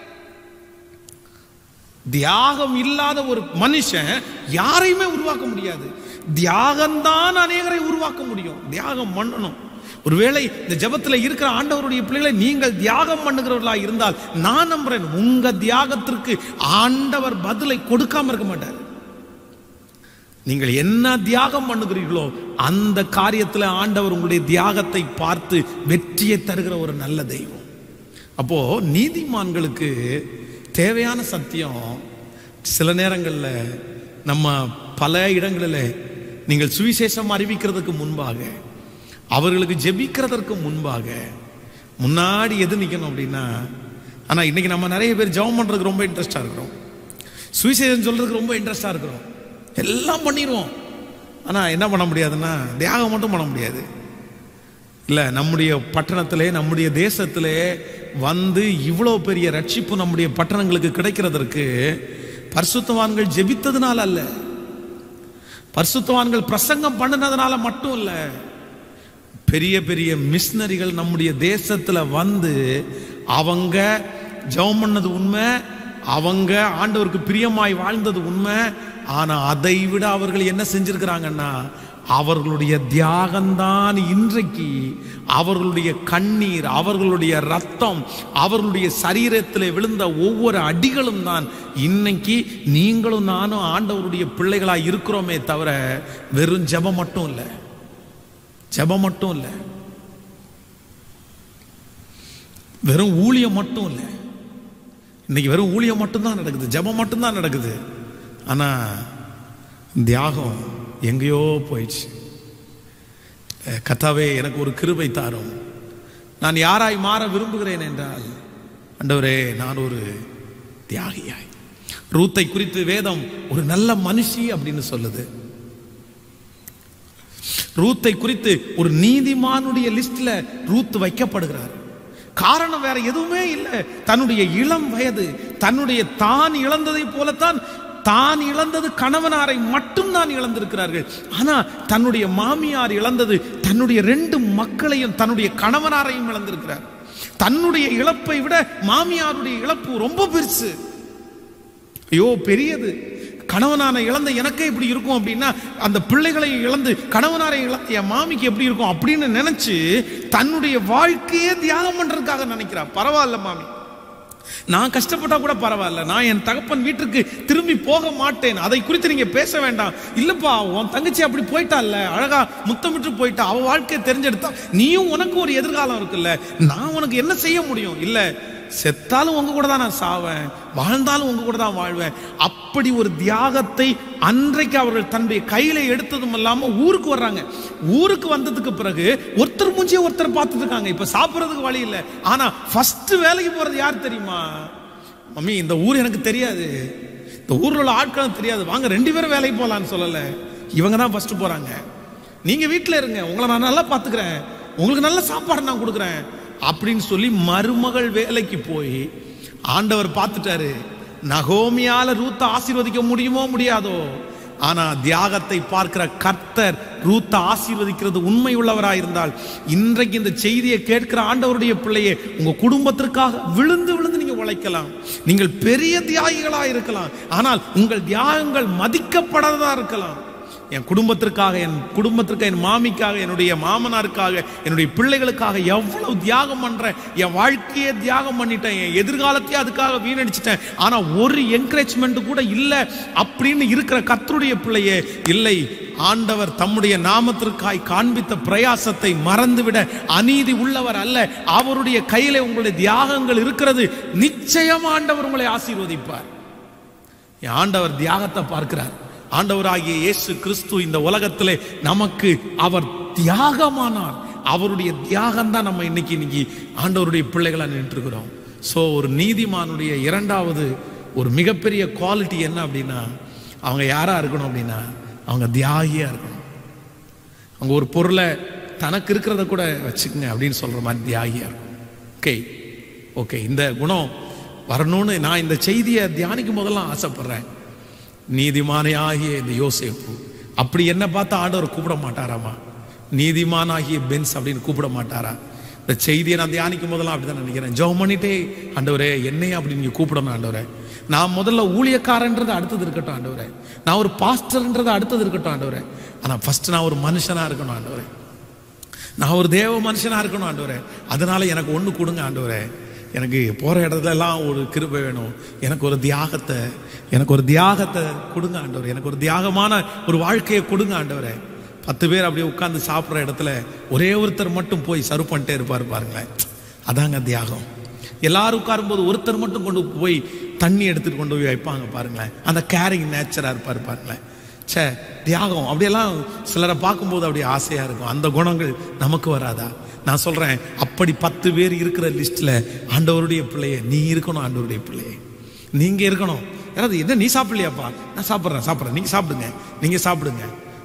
தியாகம் இல்லாத ஒரு மனுஷன் யாரையுமே உருவாக்க முடியாது தியாகம்தான் அநேகரை உருவாக்க முடியும் தியாகம் பண்ணணும் ஒருவேளை இந்த ஜெபத்துல இருக்கிற ஆண்டவருடைய பிள்ளைகளை நீங்கள் தியாகம் பண்ணுகிறவர்களா இருந்தால் நான் நம்புறேன் உங்க தியாகத்திற்கு ஆண்டவர் பதிலை கொடுக்காம இருக்க மாட்டார் நீங்கள் என்ன தியாகம் பண்ணுகிறீர்களோ அந்த காரியத்தில் ஆண்டவர் உங்களுடைய தியாகத்தை பார்த்து வெற்றியை தருகிற ஒரு நல்ல தெய்வம் அப்போ நீதிமான்களுக்கு தேவையான சத்தியம் சில நேரங்களில் நம்ம பல இடங்களில் நீங்கள் சுவிசேஷம் அறிவிக்கிறதுக்கு முன்பாக அவர்களுக்கு ஜெபிக்கிறதற்கு முன்பாக முன்னாடி எது நிற்கணும் அப்படின்னா ஆனால் இன்னைக்கு நம்ம நிறைய பேர் ஜெபம் பண்ணுறதுக்கு ரொம்ப இன்ட்ரெஸ்டாக இருக்கிறோம் சுவிசேஷம் சொல்றதுக்கு ரொம்ப இன்ட்ரெஸ்டாக இருக்கிறோம் எல்லாம் பண்ணிடுவோம் ஆனால் என்ன பண்ண முடியாதுன்னா தியாகம் மட்டும் பண்ண முடியாது இல்ல நம்முடைய பட்டணத்திலே நம்முடைய தேசத்திலே வந்து இவ்வளோ பெரிய ரட்சிப்பு நம்முடைய பட்டணங்களுக்கு கிடைக்கிறதற்கு பரிசுத்தவான்கள் ஜெபித்ததுனால அல்ல பரிசுத்தவான்கள் பிரசங்கம் பண்ணினதுனால மட்டும் இல்ல பெரிய பெரிய மிஷினரிகள் நம்முடைய தேசத்துல வந்து அவங்க ஜெபம் பண்ணது உண்மை அவங்க ஆண்டவருக்கு பிரியமாய் வாழ்ந்தது உண்மை ஆனா அதை விட அவர்கள் என்ன செஞ்சிருக்கிறாங்கன்னா அவர்களுடைய தியாகம்தான் இன்றைக்கு அவர்களுடைய கண்ணீர் அவர்களுடைய ரத்தம் அவர்களுடைய சரீரத்தில் விழுந்த ஒவ்வொரு அடிகளும் தான் இன்னைக்கு நீங்களும் நானும் ஆண்டவருடைய பிள்ளைகளாக இருக்கிறோமே தவிர வெறும் ஜெபம் மட்டும் இல்லை ஜெபம் மட்டும் இல்லை வெறும் ஊழியம் மட்டும் இல்லை இன்னைக்கு வெறும் ஊழியம் மட்டும்தான் நடக்குது ஜெபம் மட்டும்தான் நடக்குது ஆனா தியாகம் எங்கேயோ போயிடுச்சு அஹ் கர்த்தாவே எனக்கு ஒரு கிருபை தாரும் நான் யாராய் மாற விரும்புகிறேன் என்றால் ஆண்டவரே நான் ஒரு தியாகியாய் ரூத்தை குறித்து வேதம் ஒரு நல்ல மனுஷி அப்படின்னு சொல்லுது ரூத்தை குறித்து ஒரு நீதிமானுடைய லிஸ்ட்ல ரூத் வைக்கப்படுகிறார் காரணம் வேற எதுவுமே இல்லை தன்னுடைய இளம் வயது தன்னுடைய தான் இழந்ததை போலத்தான் தான் இழந்தது கணவனாரை மட்டும் தான் இழந்திருக்கிறார்கள் ஆனா தன்னுடைய மாமியார் இழந்தது தன்னுடைய ரெண்டு மக்களையும் தன்னுடைய கணவனாரையும் இழந்திருக்கிறார் தன்னுடைய இழப்பை விட மாமியாருடைய இழப்பு ரொம்ப பெருசு ஐயோ பெரியது கணவனான இழந்த எனக்கே இப்படி இருக்கும் அப்படின்னா அந்த பிள்ளைகளை இழந்து கணவனாரை இழந்த என் மாமிக்கு எப்படி இருக்கும் அப்படின்னு நினைச்சு தன்னுடைய வாழ்க்கையே தியாகம் பண்றதுக்காக நினைக்கிறா பரவாயில்ல மாமி நான் கஷ்டப்பட்டா கூட பரவாயில்ல நான் என் தகப்பன் வீட்டுக்கு திரும்பி போக மாட்டேன் அதை குறித்து நீங்க பேச வேண்டாம் இல்லப்பா உன் தங்கச்சி அப்படி போயிட்டால்ல அழகா முத்தமிட்டு போயிட்டா அவ வாழ்க்கையை தெரிஞ்செடுத்தா நீயும் உனக்கு ஒரு எதிர்காலம் இருக்குல்ல நான் உனக்கு என்ன செய்ய முடியும் இல்ல செத்தாலும் உங்க கூட தான் நான் சாவேன் வாழ்ந்தாலும் உங்க கூட தான் வாழ்வேன் அப்படி ஒரு தியாகத்தை அன்றைக்கு அவர்கள் தன்னுடைய கையில எடுத்ததும் இல்லாம ஊருக்கு வர்றாங்க ஊருக்கு வந்ததுக்கு பிறகு ஒருத்தர் மூஞ்சிய ஒருத்தர் பார்த்துட்டு இருக்காங்க இப்ப சாப்பிடுறதுக்கு வழி இல்லை ஆனா ஃபர்ஸ்ட் வேலைக்கு போறது யார் தெரியுமா மம்மி இந்த ஊர் எனக்கு தெரியாது இந்த ஊர்ல உள்ள ஆட்களும் தெரியாது வாங்க ரெண்டு பேரும் வேலைக்கு போலான்னு சொல்லல இவங்க தான் ஃபர்ஸ்ட் போறாங்க நீங்க வீட்டில் இருங்க உங்களை நான் நல்லா பார்த்துக்கிறேன் உங்களுக்கு நல்ல சாப்பாடு நான் கொடுக்குறேன் அப்படின்னு சொல்லி மருமகள் வேலைக்கு போய் ஆண்டவர் பார்த்துட்டாரு நகோமியால ரூத்த ஆசீர்வதிக்க முடியுமோ முடியாதோ ஆனா தியாகத்தை பார்க்கிற கர்த்தர் ரூத்த ஆசீர்வதிக்கிறது உண்மை உள்ளவராயிருந்தால் இன்றைக்கு இந்த செய்தியை கேட்கிற ஆண்டவருடைய பிள்ளையே உங்க குடும்பத்திற்காக விழுந்து விழுந்து நீங்க உழைக்கலாம் நீங்கள் பெரிய தியாகிகளா இருக்கலாம் ஆனால் உங்கள் தியாகங்கள் மதிக்கப்படாததா இருக்கலாம் என் குடும்பத்திற்காக என் குடும்பத்திற்கு என் மாமிக்காக என்னுடைய மாமனாருக்காக என்னுடைய பிள்ளைகளுக்காக எவ்வளவு தியாகம் பண்றேன் என் வாழ்க்கையே தியாகம் பண்ணிட்டேன் என் எதிர்காலத்தையே அதுக்காக வீணடிச்சிட்டேன் ஆனா ஒரு என்கரேஜ்மெண்ட் கூட இல்லை அப்படின்னு இருக்கிற கத்தருடைய பிள்ளையே இல்லை ஆண்டவர் தம்முடைய நாமத்திற்காய் காண்பித்த பிரயாசத்தை மறந்துவிட அநீதி உள்ளவர் அல்ல அவருடைய கையிலே உங்களுடைய தியாகங்கள் இருக்கிறது நிச்சயம் ஆண்டவர் உங்களை ஆசீர்வதிப்பார் என் ஆண்டவர் தியாகத்தை பார்க்கிறார் ஆண்டவராகிய இயேசு கிறிஸ்து இந்த உலகத்திலே நமக்கு அவர் தியாகமானார் அவருடைய தியாகம் தான் நம்ம இன்னைக்கு இன்னைக்கு ஆண்டவருடைய பிள்ளைகளா நின்றுக்கிறோம் ஸோ ஒரு நீதிமானுடைய இரண்டாவது ஒரு மிகப்பெரிய குவாலிட்டி என்ன அப்படின்னா அவங்க யாரா இருக்கணும் அப்படின்னா அவங்க தியாகியா இருக்கணும் அவங்க ஒரு பொருளை தனக்கு இருக்கிறத கூட வச்சுக்கங்க அப்படின்னு சொல்ற மாதிரி தியாகியா இருக்கும் ஓகே ஓகே இந்த குணம் வரணும்னு நான் இந்த செய்தியை தியானிக்கும் போதெல்லாம் ஆசைப்படுறேன் நீதிமானே ஆகிய இந்த யோசேப்பு அப்படி என்ன பார்த்து ஆண்டவர் கூப்பிட மாட்டாராமா நீதிமான் ஆகிய பென்ஸ் அப்படின்னு கூப்பிட மாட்டாரா இந்த செய்தியை நான் தியானிக்கும் போதெல்லாம் அப்படிதான் நினைக்கிறேன் ஜெபம் பண்ணிட்டே ஆண்டவரே என்னைய அப்படி நீங்க கூப்பிடணும் ஆண்டவரே நான் முதல்ல ஊழியக்காரன்றது அடுத்தது இருக்கட்டும் ஆண்டவரே நான் ஒரு பாஸ்டர்ன்றது அடுத்தது இருக்கட்டும் ஆண்டவரே ஆனா ஃபர்ஸ்ட் நான் ஒரு மனுஷனா இருக்கணும் ஆண்டவரே நான் ஒரு தேவ மனுஷனா இருக்கணும் ஆண்டவரே அதனால எனக்கு ஒண்ணு கொடுங்க ஆண்டவரே எனக்கு போற இடத்துல எல்லாம் ஒரு கிருபை வேணும் எனக்கு ஒரு தியாகத்தை எனக்கு ஒரு தியாகத்தை கொடுங்க ஆண்டவரே எனக்கு ஒரு தியாகமான ஒரு வாழ்க்கையை கொடுங்க ஆண்டவரே பத்து பேர் அப்படியே உட்கார்ந்து சாப்பிட்ற இடத்துல ஒரே ஒருத்தர் மட்டும் போய் சர்வ் பண்ணிட்டே இருப்பார் பாருங்களேன் அதாங்க தியாகம் எல்லாரும் உட்காரும்போது ஒருத்தர் மட்டும் கொண்டு போய் தண்ணி எடுத்துட்டு கொண்டு போய் வைப்பாங்க பாருங்களேன் அந்த கேரிங் நேச்சரா இருப்பார் பாருங்களேன் ச்சே தியாகம் அப்படியெல்லாம் சிலரை பார்க்கும்போது அப்படியே ஆசையா இருக்கும் அந்த குணங்கள் நமக்கு வராதா நான் சொல்றேன் அப்படி பத்து பேர் இருக்கிற லிஸ்ட்ல ஆண்டவருடைய பிள்ளைய நீ இருக்கணும் ஆண்டவருடைய பிள்ளைய நீங்க இருக்கணும் யாராவது என்ன நீ சாப்பிடலையாப்பா நான் சாப்பிட்றேன் சாப்பிட்றேன் நீங்க சாப்பிடுங்க நீங்க சாப்பிடுங்க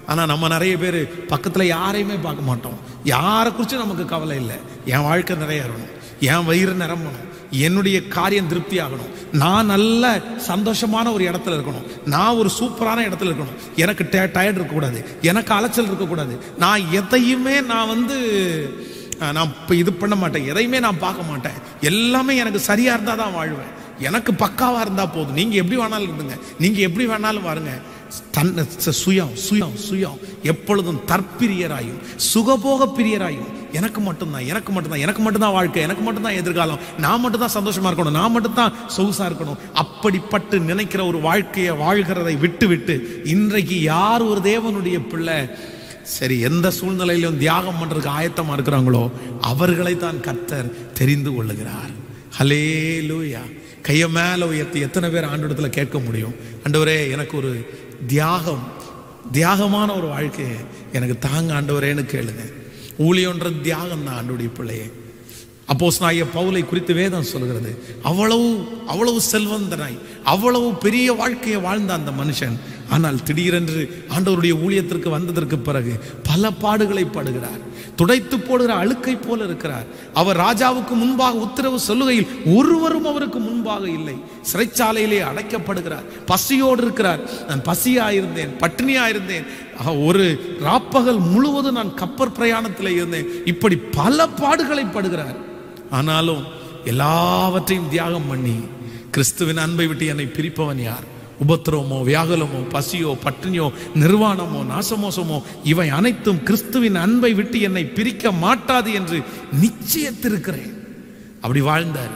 ஆனா நம்ம நிறைய பேர் பக்கத்துல யாரையுமே பார்க்க மாட்டோம் யாரை குறிச்சும் நமக்கு கவலை இல்லை என் வாழ்க்கை நிறைய இருக்கணும் என் வயிறு நிரம்பணும் என்னுடைய காரியம் திருப்தி ஆகணும் நான் நல்ல சந்தோஷமான ஒரு இடத்துல இருக்கணும் நான் ஒரு சூப்பரான இடத்துல இருக்கணும் எனக்கு டயர்ட் இருக்கக்கூடாது எனக்கு அலைச்சல் இருக்கக்கூடாது நான் எதையுமே நான் வந்து அஹ், நான் இப்போ இது பண்ண மாட்டேன் எதையுமே நான் பார்க்க மாட்டேன் எல்லாமே எனக்கு சரியா இருந்தா தான் வாழ்வேன் எனக்கு பக்காவா இருந்தா போதும் நீங்க எப்படி வேணாலும் இருந்துங்க நீங்க எப்படி வேணாலும் வாருங்க தன் ச- சுயம் சுயம் சுயம் எப்பொழுதும் தற்பிரியராயும் சுகபோக பிரியராயும் எனக்கு மட்டும்தான் எனக்கு மட்டும்தான் எனக்கு மட்டும்தான் வாழ்க்கை எனக்கு மட்டும்தான் எதிர்காலம் நான் மட்டும்தான் சந்தோஷமா இருக்கணும் நான் மட்டும்தான் சொகுசா இருக்கணும் அப்படிப்பட்டு நினைக்கிற ஒரு வாழ்க்கையை வாழ்கிறதை விட்டு விட்டு இன்றைக்கு யார் ஒரு தேவனுடைய பிள்ளை சரி எந்த சூழ்நிலையிலும் தியாகம் பண்றதுக்கு ஆயத்தமா இருக்கிறாங்களோ அவர்களை தான் கர்த்தர் தெரிந்து கொள்ளுகிறார் ஹலே லூயா கையை மேல உயர்த்தி எத்தனை பேர் ஆண்டோடத்துல கேட்க முடியும் ஆண்டவரே எனக்கு ஒரு தியாகம் தியாகமான ஒரு வாழ்க்கையை எனக்கு தாங்க ஆண்டவரேன்னு கேளுங்க ஊழியன்றது தியாகம் தான் ஆண்டோடைய பிள்ளையே அப்போஸ் நாய பவுலை குறித்து வேதம் சொல்கிறது அவ்வளவு அவ்வளவு செல்வந்தனாய் அவ்வளவு பெரிய வாழ்க்கையை வாழ்ந்த அந்த மனுஷன் ஆனால் திடீரென்று ஆண்டவருடைய ஊழியத்திற்கு வந்ததற்கு பிறகு பல பாடுகளை படுகிறார் துடைத்து போடுகிற அழுக்கை போல இருக்கிறார் அவர் ராஜாவுக்கு முன்பாக உத்தரவு சொல்லுகையில் ஒருவரும் அவருக்கு முன்பாக இல்லை சிறைச்சாலையிலே அடைக்கப்படுகிறார் பசியோடு இருக்கிறார் நான் பசியாயிருந்தேன் பட்டினியாயிருந்தேன் ஆக, ஒரு ராப்பகல் முழுவதும் நான் கப்பற் பிரயாணத்தில் இருந்தேன் இப்படி பல பாடுகளை படுகிறார் ஆனாலும் எல்லாவற்றையும் தியாகம் பண்ணி கிறிஸ்துவின் அன்பை விட்டு என்னை பிரிப்பவன் யார் உபத்திரவமோ வியாகுலமோ பசியோ பட்டினியோ நிர்வாணமோ நாசமோசமோ இவை அனைத்தும் கிறிஸ்துவின் அன்பை விட்டு என்னை பிரிக்க மாட்டாது என்று நிச்சயத்திருக்கிறேன் அப்படி வாழ்ந்தார்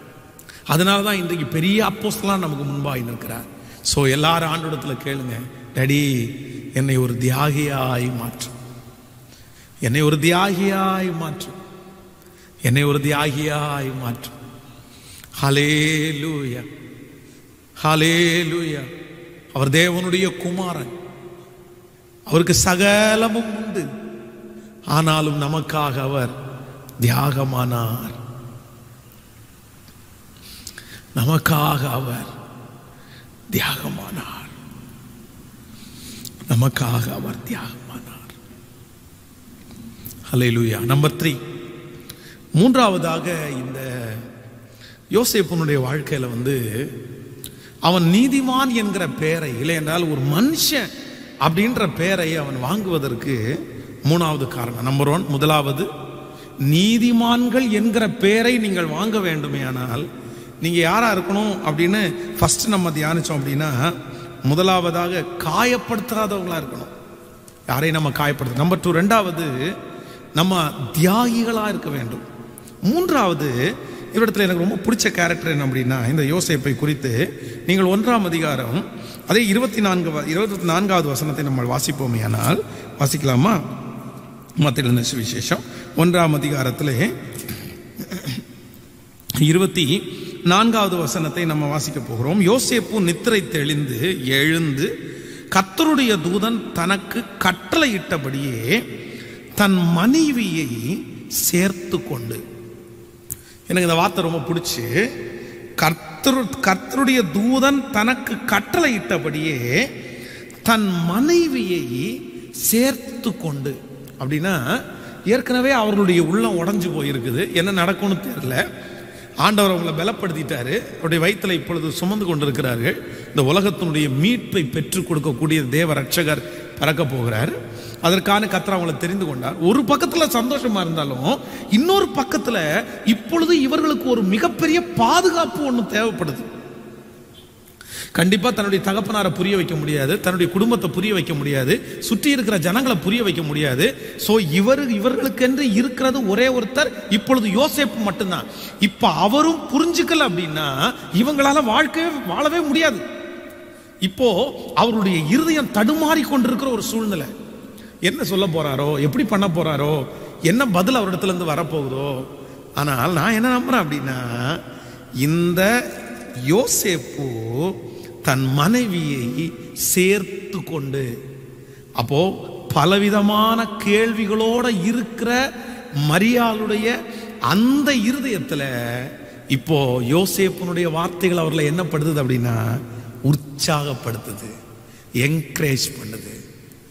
அதனால தான் இன்றைக்கு பெரிய அப்போஸ்தலன் நமக்கு முன்பாக நிற்கிறார் ஸோ எல்லாரும் ஆண்டோடத்தில் கேளுங்க டேடி என்னை ஒரு தியாகியாய் மாற்றும் என்னை ஒரு தியாகியாய் மாற்றும் என்னை ஒரு தியாகியாய் மாற்றும் ஹலேலூயா ஹலேலூயா அவர் தேவனுடைய குமாரன் அவருக்கு சகலமும் உண்டு ஆனாலும் நமக்காக அவர் தியாகமானார் நமக்காக அவர் தியாகமானார் நமக்காக அவர் தியாகமானார் ஹalleluya நம்பர் த்ரீ மூன்றாவதாக இந்த யோசேப்பனுடைய வாழ்க்கையில வந்து அவன் நீதிமான் என்கிற பெயரை இல்லை என்றால் ஒரு மனுஷன் அப்படின்ற பெயரை அவன் வாங்குவதற்கு மூணாவது காரணம் நம்பர் ஒன் முதலாவது நீதிமான்கள் என்கிற பெயரை நீங்கள் வாங்க வேண்டுமேயானால் நீங்க யாரா இருக்கணும் அப்படின்னு ஃபர்ஸ்ட் நம்ம தியானிச்சோம் அப்படின்னா முதலாவதாக காயப்படுத்தாதவங்களா இருக்கணும் யாரையும் நம்ம காயப்படுத்த நம்பர் டூ ரெண்டாவது நம்ம தியாகிகளா இருக்க வேண்டும் மூன்றாவது இவரிடத்துல எனக்கு ரொம்ப பிடிச்ச கேரக்டர் என்ன அப்படின்னா இந்த யோசேப்பை குறித்து நீங்கள் ஒன்றாம் அதிகாரம் அதே இருபத்தி நான்கு வ- இருபத்தி நான்காவது வசனத்தை நம்ம வாசிப்போமே ஆனால் வாசிக்கலாமா மத்திய சுவிசேஷம் ஒன்றாம் அதிகாரத்திலே இருபத்தி நான்காவது வசனத்தை நம்ம வாசிக்க போகிறோம் யோசேப்பு நித்திரை தெளிந்து எழுந்து கர்த்தருடைய தூதன் தனக்கு கட்டளையிட்டபடியே தன் மனைவியை சேர்த்து கொண்டு எனக்கு இந்த வார்த்தை ரொம்ப பிடிச்சி கர்த்தரு கர்த்தருடைய தூதன் தனக்கு கட்டளையிட்டபடியே தன் மனைவியை சேர்த்து கொண்டு அப்படின்னா ஏற்கனவே அவர்களுடைய உள்ளம் உடைஞ்சு போயிருக்குது என்ன நடக்கும்னு தெரியல ஆண்டவர் அவங்களை பலப்படுத்திட்டாரு அவருடைய வயித்துல இப்பொழுது சுமந்து கொண்டிருக்கிறார்கள் இந்த உலகத்தினுடைய மீட்பை பெற்றுக் கொடுக்கக்கூடிய தேவ ரட்சகர் பிறக்க போகிறார் அதற்கான கத்தர் அவங்களை தெரிந்து கொண்டார் ஒரு பக்கத்துல சந்தோஷமா இருந்தாலும் இன்னொரு பக்கத்துல இப்பொழுது இவர்களுக்கு ஒரு மிகப்பெரிய பாதுகாப்பு ஒன்று தேவைப்படுது கண்டிப்பா தன்னுடைய தகப்பனாரை புரிய வைக்க முடியாது தன்னுடைய குடும்பத்தை புரிய வைக்க முடியாது சுற்றி இருக்கிற ஜனங்களை புரிய வைக்க முடியாது சோ இவர் இவர்களுக்கென்று இருக்கிறது ஒரே ஒருத்தர் இப்பொழுது யோசேப்பு மட்டும்தான் இப்ப அவரும் புரிஞ்சுக்கல அப்படின்னா இவங்களால வாழ்க்கையே வாழவே முடியாது இப்போ அவருடைய இருதயம் தடுமாறி கொண்டிருக்கிற ஒரு சூழ்நிலை என்ன சொல்ல போறாரோ எப்படி பண்ண போறாரோ என்ன பதில் அவரிடத்துல இருந்து வரப்போகுதோ ஆனால் நான் என்ன நம்புறேன் அப்படின்னா இந்த யோசேப்பு தன் மனைவியை சேர்த்து கொண்டு அப்போ பலவிதமான கேள்விகளோட இருக்கிற மரியாளுடைய அந்த இருதயத்துல இப்போ யோசேப்பனுடைய வார்த்தைகள் அவர்களை என்ன படுத்துது அப்படின்னா உற்சாகப்படுத்துது என்கரேஜ் பண்ணுது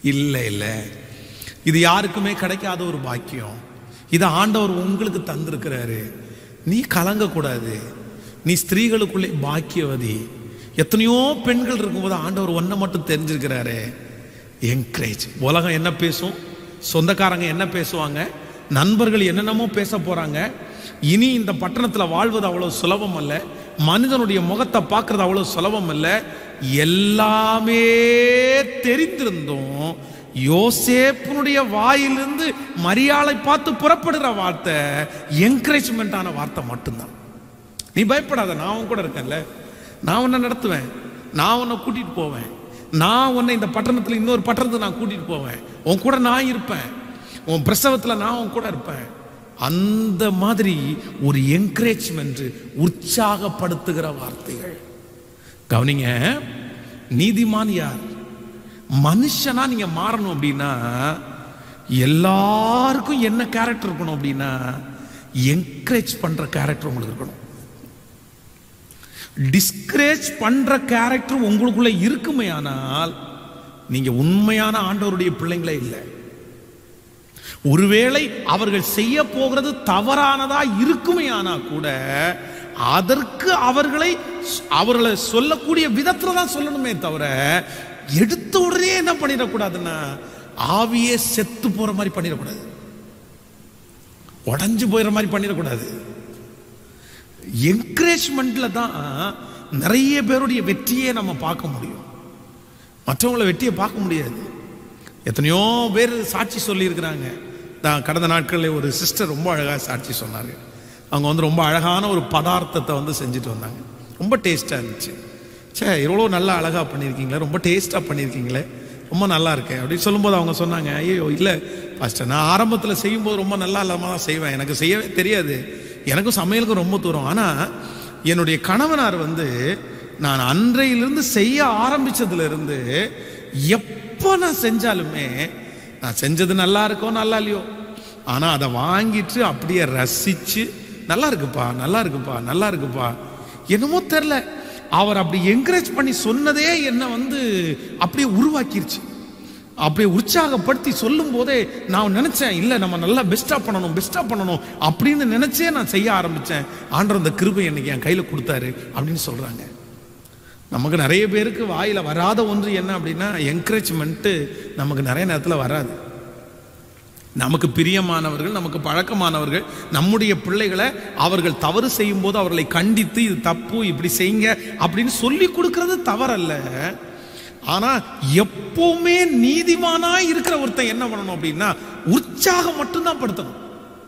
இல்லை இல்லை இது யாருக்குமே கிடைக்காத ஒரு பாக்கியம் இதை ஆண்டவர் உங்களுக்கு தந்திருக்கிறாரு நீ கலங்கக்கூடாது நீ ஸ்திரீகளுக்குள்ளே பாக்கியவதி எத்தனையோ பெண்கள் இருக்கும்போது ஆண்டவர் ஒன்றை மட்டும் தெரிஞ்சிருக்கிறாரு என்கரேஜ் உலகம் என்ன பேசும் சொந்தக்காரங்க என்ன பேசுவாங்க நண்பர்கள் என்னென்னமோ பேச போறாங்க இனி இந்த பட்டணத்தில் வாழ்வது அவ்வளவு சுலபம் அல்ல மனிதனுடைய முகத்தை பார்க்கறது அவ்வளவு சுலபம் அல்ல எல்லாமே தெரிந்திருந்தும் யோசேப்பினுடைய வாயிலிருந்து மரியாதை பார்த்து புறப்படுகிற வார்த்தை என்கரேஜ்மெண்டான வார்த்தை மட்டும்தான் நீ பயப்படாத நான் உன் கூட இருக்கேன்ல நான் உன்னை நடத்துவேன் நான் உன்னை கூட்டிட்டு போவேன் நான் உன்னை இந்த பட்டணத்தில் இன்னொரு பட்டணத்துக்கு நான் கூட்டிட்டு போவேன் உன் கூட நான் இருப்பேன் உன் பிரசவத்தில் நான் உன் கூட இருப்பேன் அந்த மாதிரி ஒரு என்கரேஜ்மெண்ட் உற்சாகப்படுத்துகிற வார்த்தைகள் கவனிங்க நீதிமான் யார் மனுஷனா நீங்க மாறணும் அப்படின்னா எல்லாருக்கும் என்ன கேரக்டர் இருக்கணும் அப்படின்னா என்கரேஜ் பண்ற கேரக்டர் உங்களுக்கு இருக்கணும் டிஸ்கரேஜ் பண்ற கேரக்டர் உங்களுக்குள்ள இருக்குமே ஆனால் நீங்க உண்மையான ஆண்டவருடைய பிள்ளைங்களே இல்லை ஒருவேளை அவர்கள் செய்ய போகிறது தவறானதா இருக்குமே ஆனா கூட அதற்கு அவர்களை அவர்களை சொல்லக்கூடிய விதத்துல தான் சொல்லணுமே தவிர எடுத்த உடனே என்ன பண்ணிடக்கூடாதுன்னா ஆவியே செத்து போற மாதிரி பண்ணிடக்கூடாது உடஞ்சு போயிடுற மாதிரி பண்ணிடக்கூடாது என்கரேஜ்மெண்ட்ல தான் நிறைய பேருடைய வெற்றியை நம்ம பார்க்க முடியும் மற்றவங்கள வெற்றியை பார்க்க முடியாது எத்தனையோ பேர் சாட்சி சொல்லியிருக்கிறாங்க தான் கடந்த நாட்களில் ஒரு சிஸ்டர் ரொம்ப அழகாக சாட்சி சொன்னாங்க அவங்க வந்து ரொம்ப அழகான ஒரு பதார்த்தத்தை வந்து செஞ்சுட்டு வந்தாங்க ரொம்ப டேஸ்ட்டாக இருந்துச்சு சே இவ்வளோ நல்லா அழகாக பண்ணியிருக்கீங்களே ரொம்ப டேஸ்ட்டாக பண்ணியிருக்கீங்களே ரொம்ப நல்லா இருக்கேன் அப்படின்னு சொல்லும்போது அவங்க சொன்னாங்க ஐயோ இல்லை ஃபஸ்ட்டு நான் ஆரம்பத்தில் செய்யும்போது ரொம்ப நல்லா இல்லாமல் தான் செய்வேன் எனக்கு செய்யவே தெரியாது எனக்கும் சமையலுக்கும் ரொம்ப தூரம் ஆனால் என்னுடைய கணவனார் வந்து நான் அன்றையிலிருந்து செய்ய ஆரம்பிச்சதுலேருந்து எப்போ நான் செஞ்சாலுமே நான் செஞ்சது நல்லா இருக்கோ நல்லா இல்லையோ ஆனால் அதை வாங்கிட்டு அப்படியே ரசித்து நல்லா இருக்குப்பா நல்லா இருக்குப்பா நல்லா இருக்குப்பா என்னமோ தெரில அவர் அப்படி என்கரேஜ் பண்ணி சொன்னதே என்ன வந்து அப்படியே உருவாக்கிருச்சு அப்படியே உற்சாகப்படுத்தி சொல்லும் போதே நான் நினைச்சேன் இல்லை நம்ம நல்லா பெஸ்ட்டாக பண்ணணும் பெஸ்ட்டாக பண்ணணும் அப்படின்னு நினைச்சே நான் செய்ய ஆரம்பித்தேன் ஆண்டவர் அந்த கிருபை எனக்கு என் கையில் கொடுத்தாரு அப்படின்னு சொல்கிறாங்க நமக்கு நிறைய பேருக்கு வாயில வராத ஒன்று என்ன அப்படின்னா என்கரேஜ்மெண்ட்டு நமக்கு நிறைய நேரத்தில் வராது நமக்கு பிரியமானவர்கள் நமக்கு பழக்கமானவர்கள் நம்முடைய பிள்ளைகளை அவர்கள் தவறு செய்யும் போது அவர்களை கண்டித்து இது தப்பு இப்படி செய்யுங்க அப்படின்னு சொல்லி கொடுக்கறது தவறல்ல ஆனா எப்பவுமே நீதிமானா இருக்கிற ஒருத்தன் என்ன பண்ணணும் அப்படின்னா உற்சாகம் மட்டும்தான் படுத்தணும்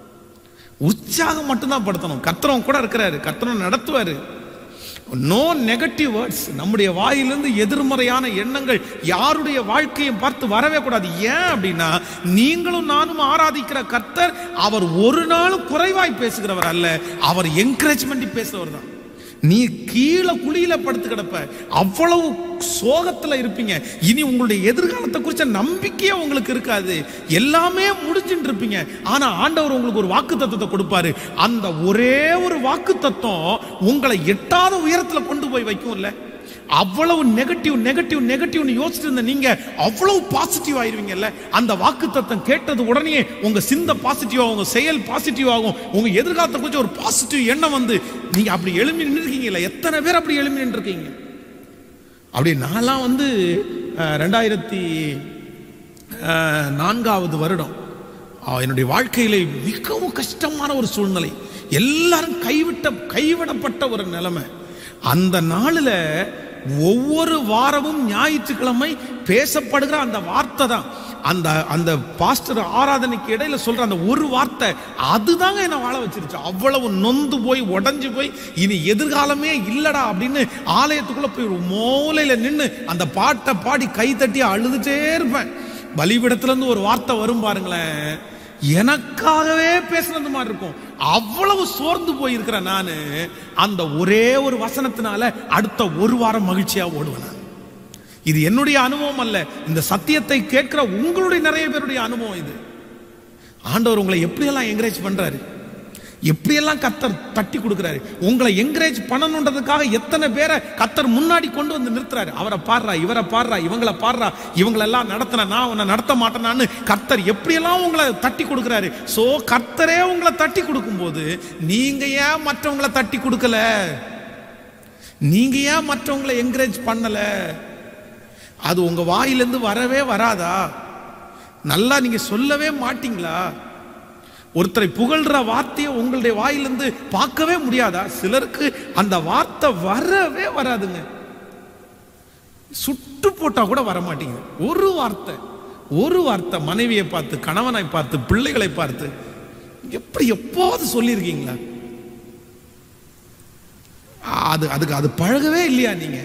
உற்சாகம் மட்டும்தான் படுத்தணும் கத்திரம் கூட இருக்கிறாரு கத்திரம் நடத்துவாரு நோ நெகட்டிவ் வேர்ட்ஸ் நம்முடைய வாயிலிருந்து எதிர்மறையான எண்ணங்கள் யாருடைய வாழ்க்கையும் பார்த்து வரவே கூடாது ஏன் அப்படின்னா நீங்களும் நானும் ஆராதிக்கிற கர்த்தர் அவர் ஒரு நாளும் குறைவாய் பேசுகிறவர் அல்ல அவர் என்கரேஜ்மெண்ட் பேசுறவர் தான் நீ கீழே குழியில படுத்து கிடப்ப அவ்வளவு சோகத்துல இருப்பீங்க இனி உங்களுடைய எதிர்காலத்தை குறிச்ச நம்பிக்கையே உங்களுக்கு இருக்காது எல்லாமே முடிச்சுட்டு இருப்பீங்க ஆனா ஆண்டவர் உங்களுக்கு ஒரு வாக்கு தத்துவத்தை கொடுப்பாரு அந்த ஒரே ஒரு வாக்கு தத்துவம் உங்களை எட்டாத உயரத்துல கொண்டு போய் வைக்கும்ல அவ்வளவு நெகட்டிவ் நெகட்டிவ் நெகட்டிவ்னு யோசிச்சிட்டு இருந்த நீங்க அவ்வளவு பாசிட்டிவ் ஆயிருவீங்கல்ல அந்த வாக்கு தத்துவம் கேட்டது உடனே உங்க சிந்த பாசிட்டிவ் ஆகும் உங்க செயல் பாசிட்டிவ் ஆகும் உங்க எதிர்காலத்தை குறிச்ச ஒரு பாசிட்டிவ் எண்ணம் வந்து நீங்க அப்படி எழுப்பி நின்றுருக்கீங்கல்ல எத்தனை பேர் அப்படி எழுப்பி நின்றுருக்கீங்க அப்படி நான்லாம் வந்து அஹ், ரெண்டாயிரத்தி அஹ், நான்காவது வருடம் அஹ், என்னுடைய வாழ்க்கையில மிகவும் கஷ்டமான ஒரு சூழ்நிலை எல்லாரும் கைவிட்ட கைவிடப்பட்ட ஒரு நிலைமை அந்த நாளில் ஒவ்வொரு வாரமும் ஞாயிற்றுக்கிழமை பேசப்படுகிற அந்த வார்த்தை தான் அந்த அந்த பாஸ்டர் ஆராதனைக்கு இடையில சொல்ற அந்த ஒரு வார்த்தை அதுதாங்க என்ன வாழ வச்சிருச்சு அவ்வளவு நொந்து போய் உடைஞ்சு போய் இனி எதிர்காலமே இல்லடா அப்படின்னு ஆலயத்துக்குள்ள போய் ஒரு மூலையில நின்று அந்த பாட்டை பாடி கை தட்டி அழுதுட்டே இருப்பேன் பலிபிடத்துல இருந்து ஒரு வார்த்தை வரும் பாருங்களேன் எனக்காகவே பேசுனது மாதிரி இருக்கும் அவ்வளவு சோர்ந்து போயிருக்கிற நானு அந்த ஒரே ஒரு வசனத்தினால அடுத்த ஒரு வாரம் மகிழ்ச்சியா ஓடுவேன் நான். இது என்னுடைய அனுபவம் அல்ல இந்த சத்தியத்தை கேட்கிற உங்களுடைய நிறைய பேருடைய அனுபவம் இது ஆண்டவர் உங்களை எப்படியெல்லாம் என்கரேஜ் பண்றாரு எப்படியெல்லாம் கத்தர் தட்டி கொடுக்குறாரு உங்களை என்கரேஜ் பண்ணணுன்றதுக்காக எத்தனை பேரை கத்தர் முன்னாடி கொண்டு வந்து நிறுத்துறாரு அவரை பாடுறா இவரை பாடுறா இவங்கள பாடுறா இவங்களெல்லாம் நடத்தின நான் உன்னை நடத்த மாட்டேனான்னு கத்தர் எப்படியெல்லாம் உங்களை தட்டி கொடுக்குறாரு சோ கர்த்தரே உங்களை தட்டி கொடுக்கும்போது நீங்க ஏன் மற்றவங்களை தட்டி கொடுக்கல நீங்க ஏன் மற்றவங்களை என்கரேஜ் பண்ணல அது உங்க வாயிலிருந்து வரவே வராதா நல்லா நீங்க சொல்லவே மாட்டீங்களா ஒருத்தரை புகழ்ற வார்த்தையை உங்களுடைய வாயிலிருந்து பார்க்கவே முடியாதா சிலருக்கு அந்த வார்த்தை வரவே வராதுங்க சுட்டு போட்டா கூட வர மாட்டேங்குது ஒரு வார்த்தை ஒரு வார்த்தை மனைவியை பார்த்து கணவனை பார்த்து பிள்ளைகளை பார்த்து எப்படி எப்போது சொல்லியிருக்கீங்களா அது அதுக்கு அது பழகவே இல்லையா நீங்க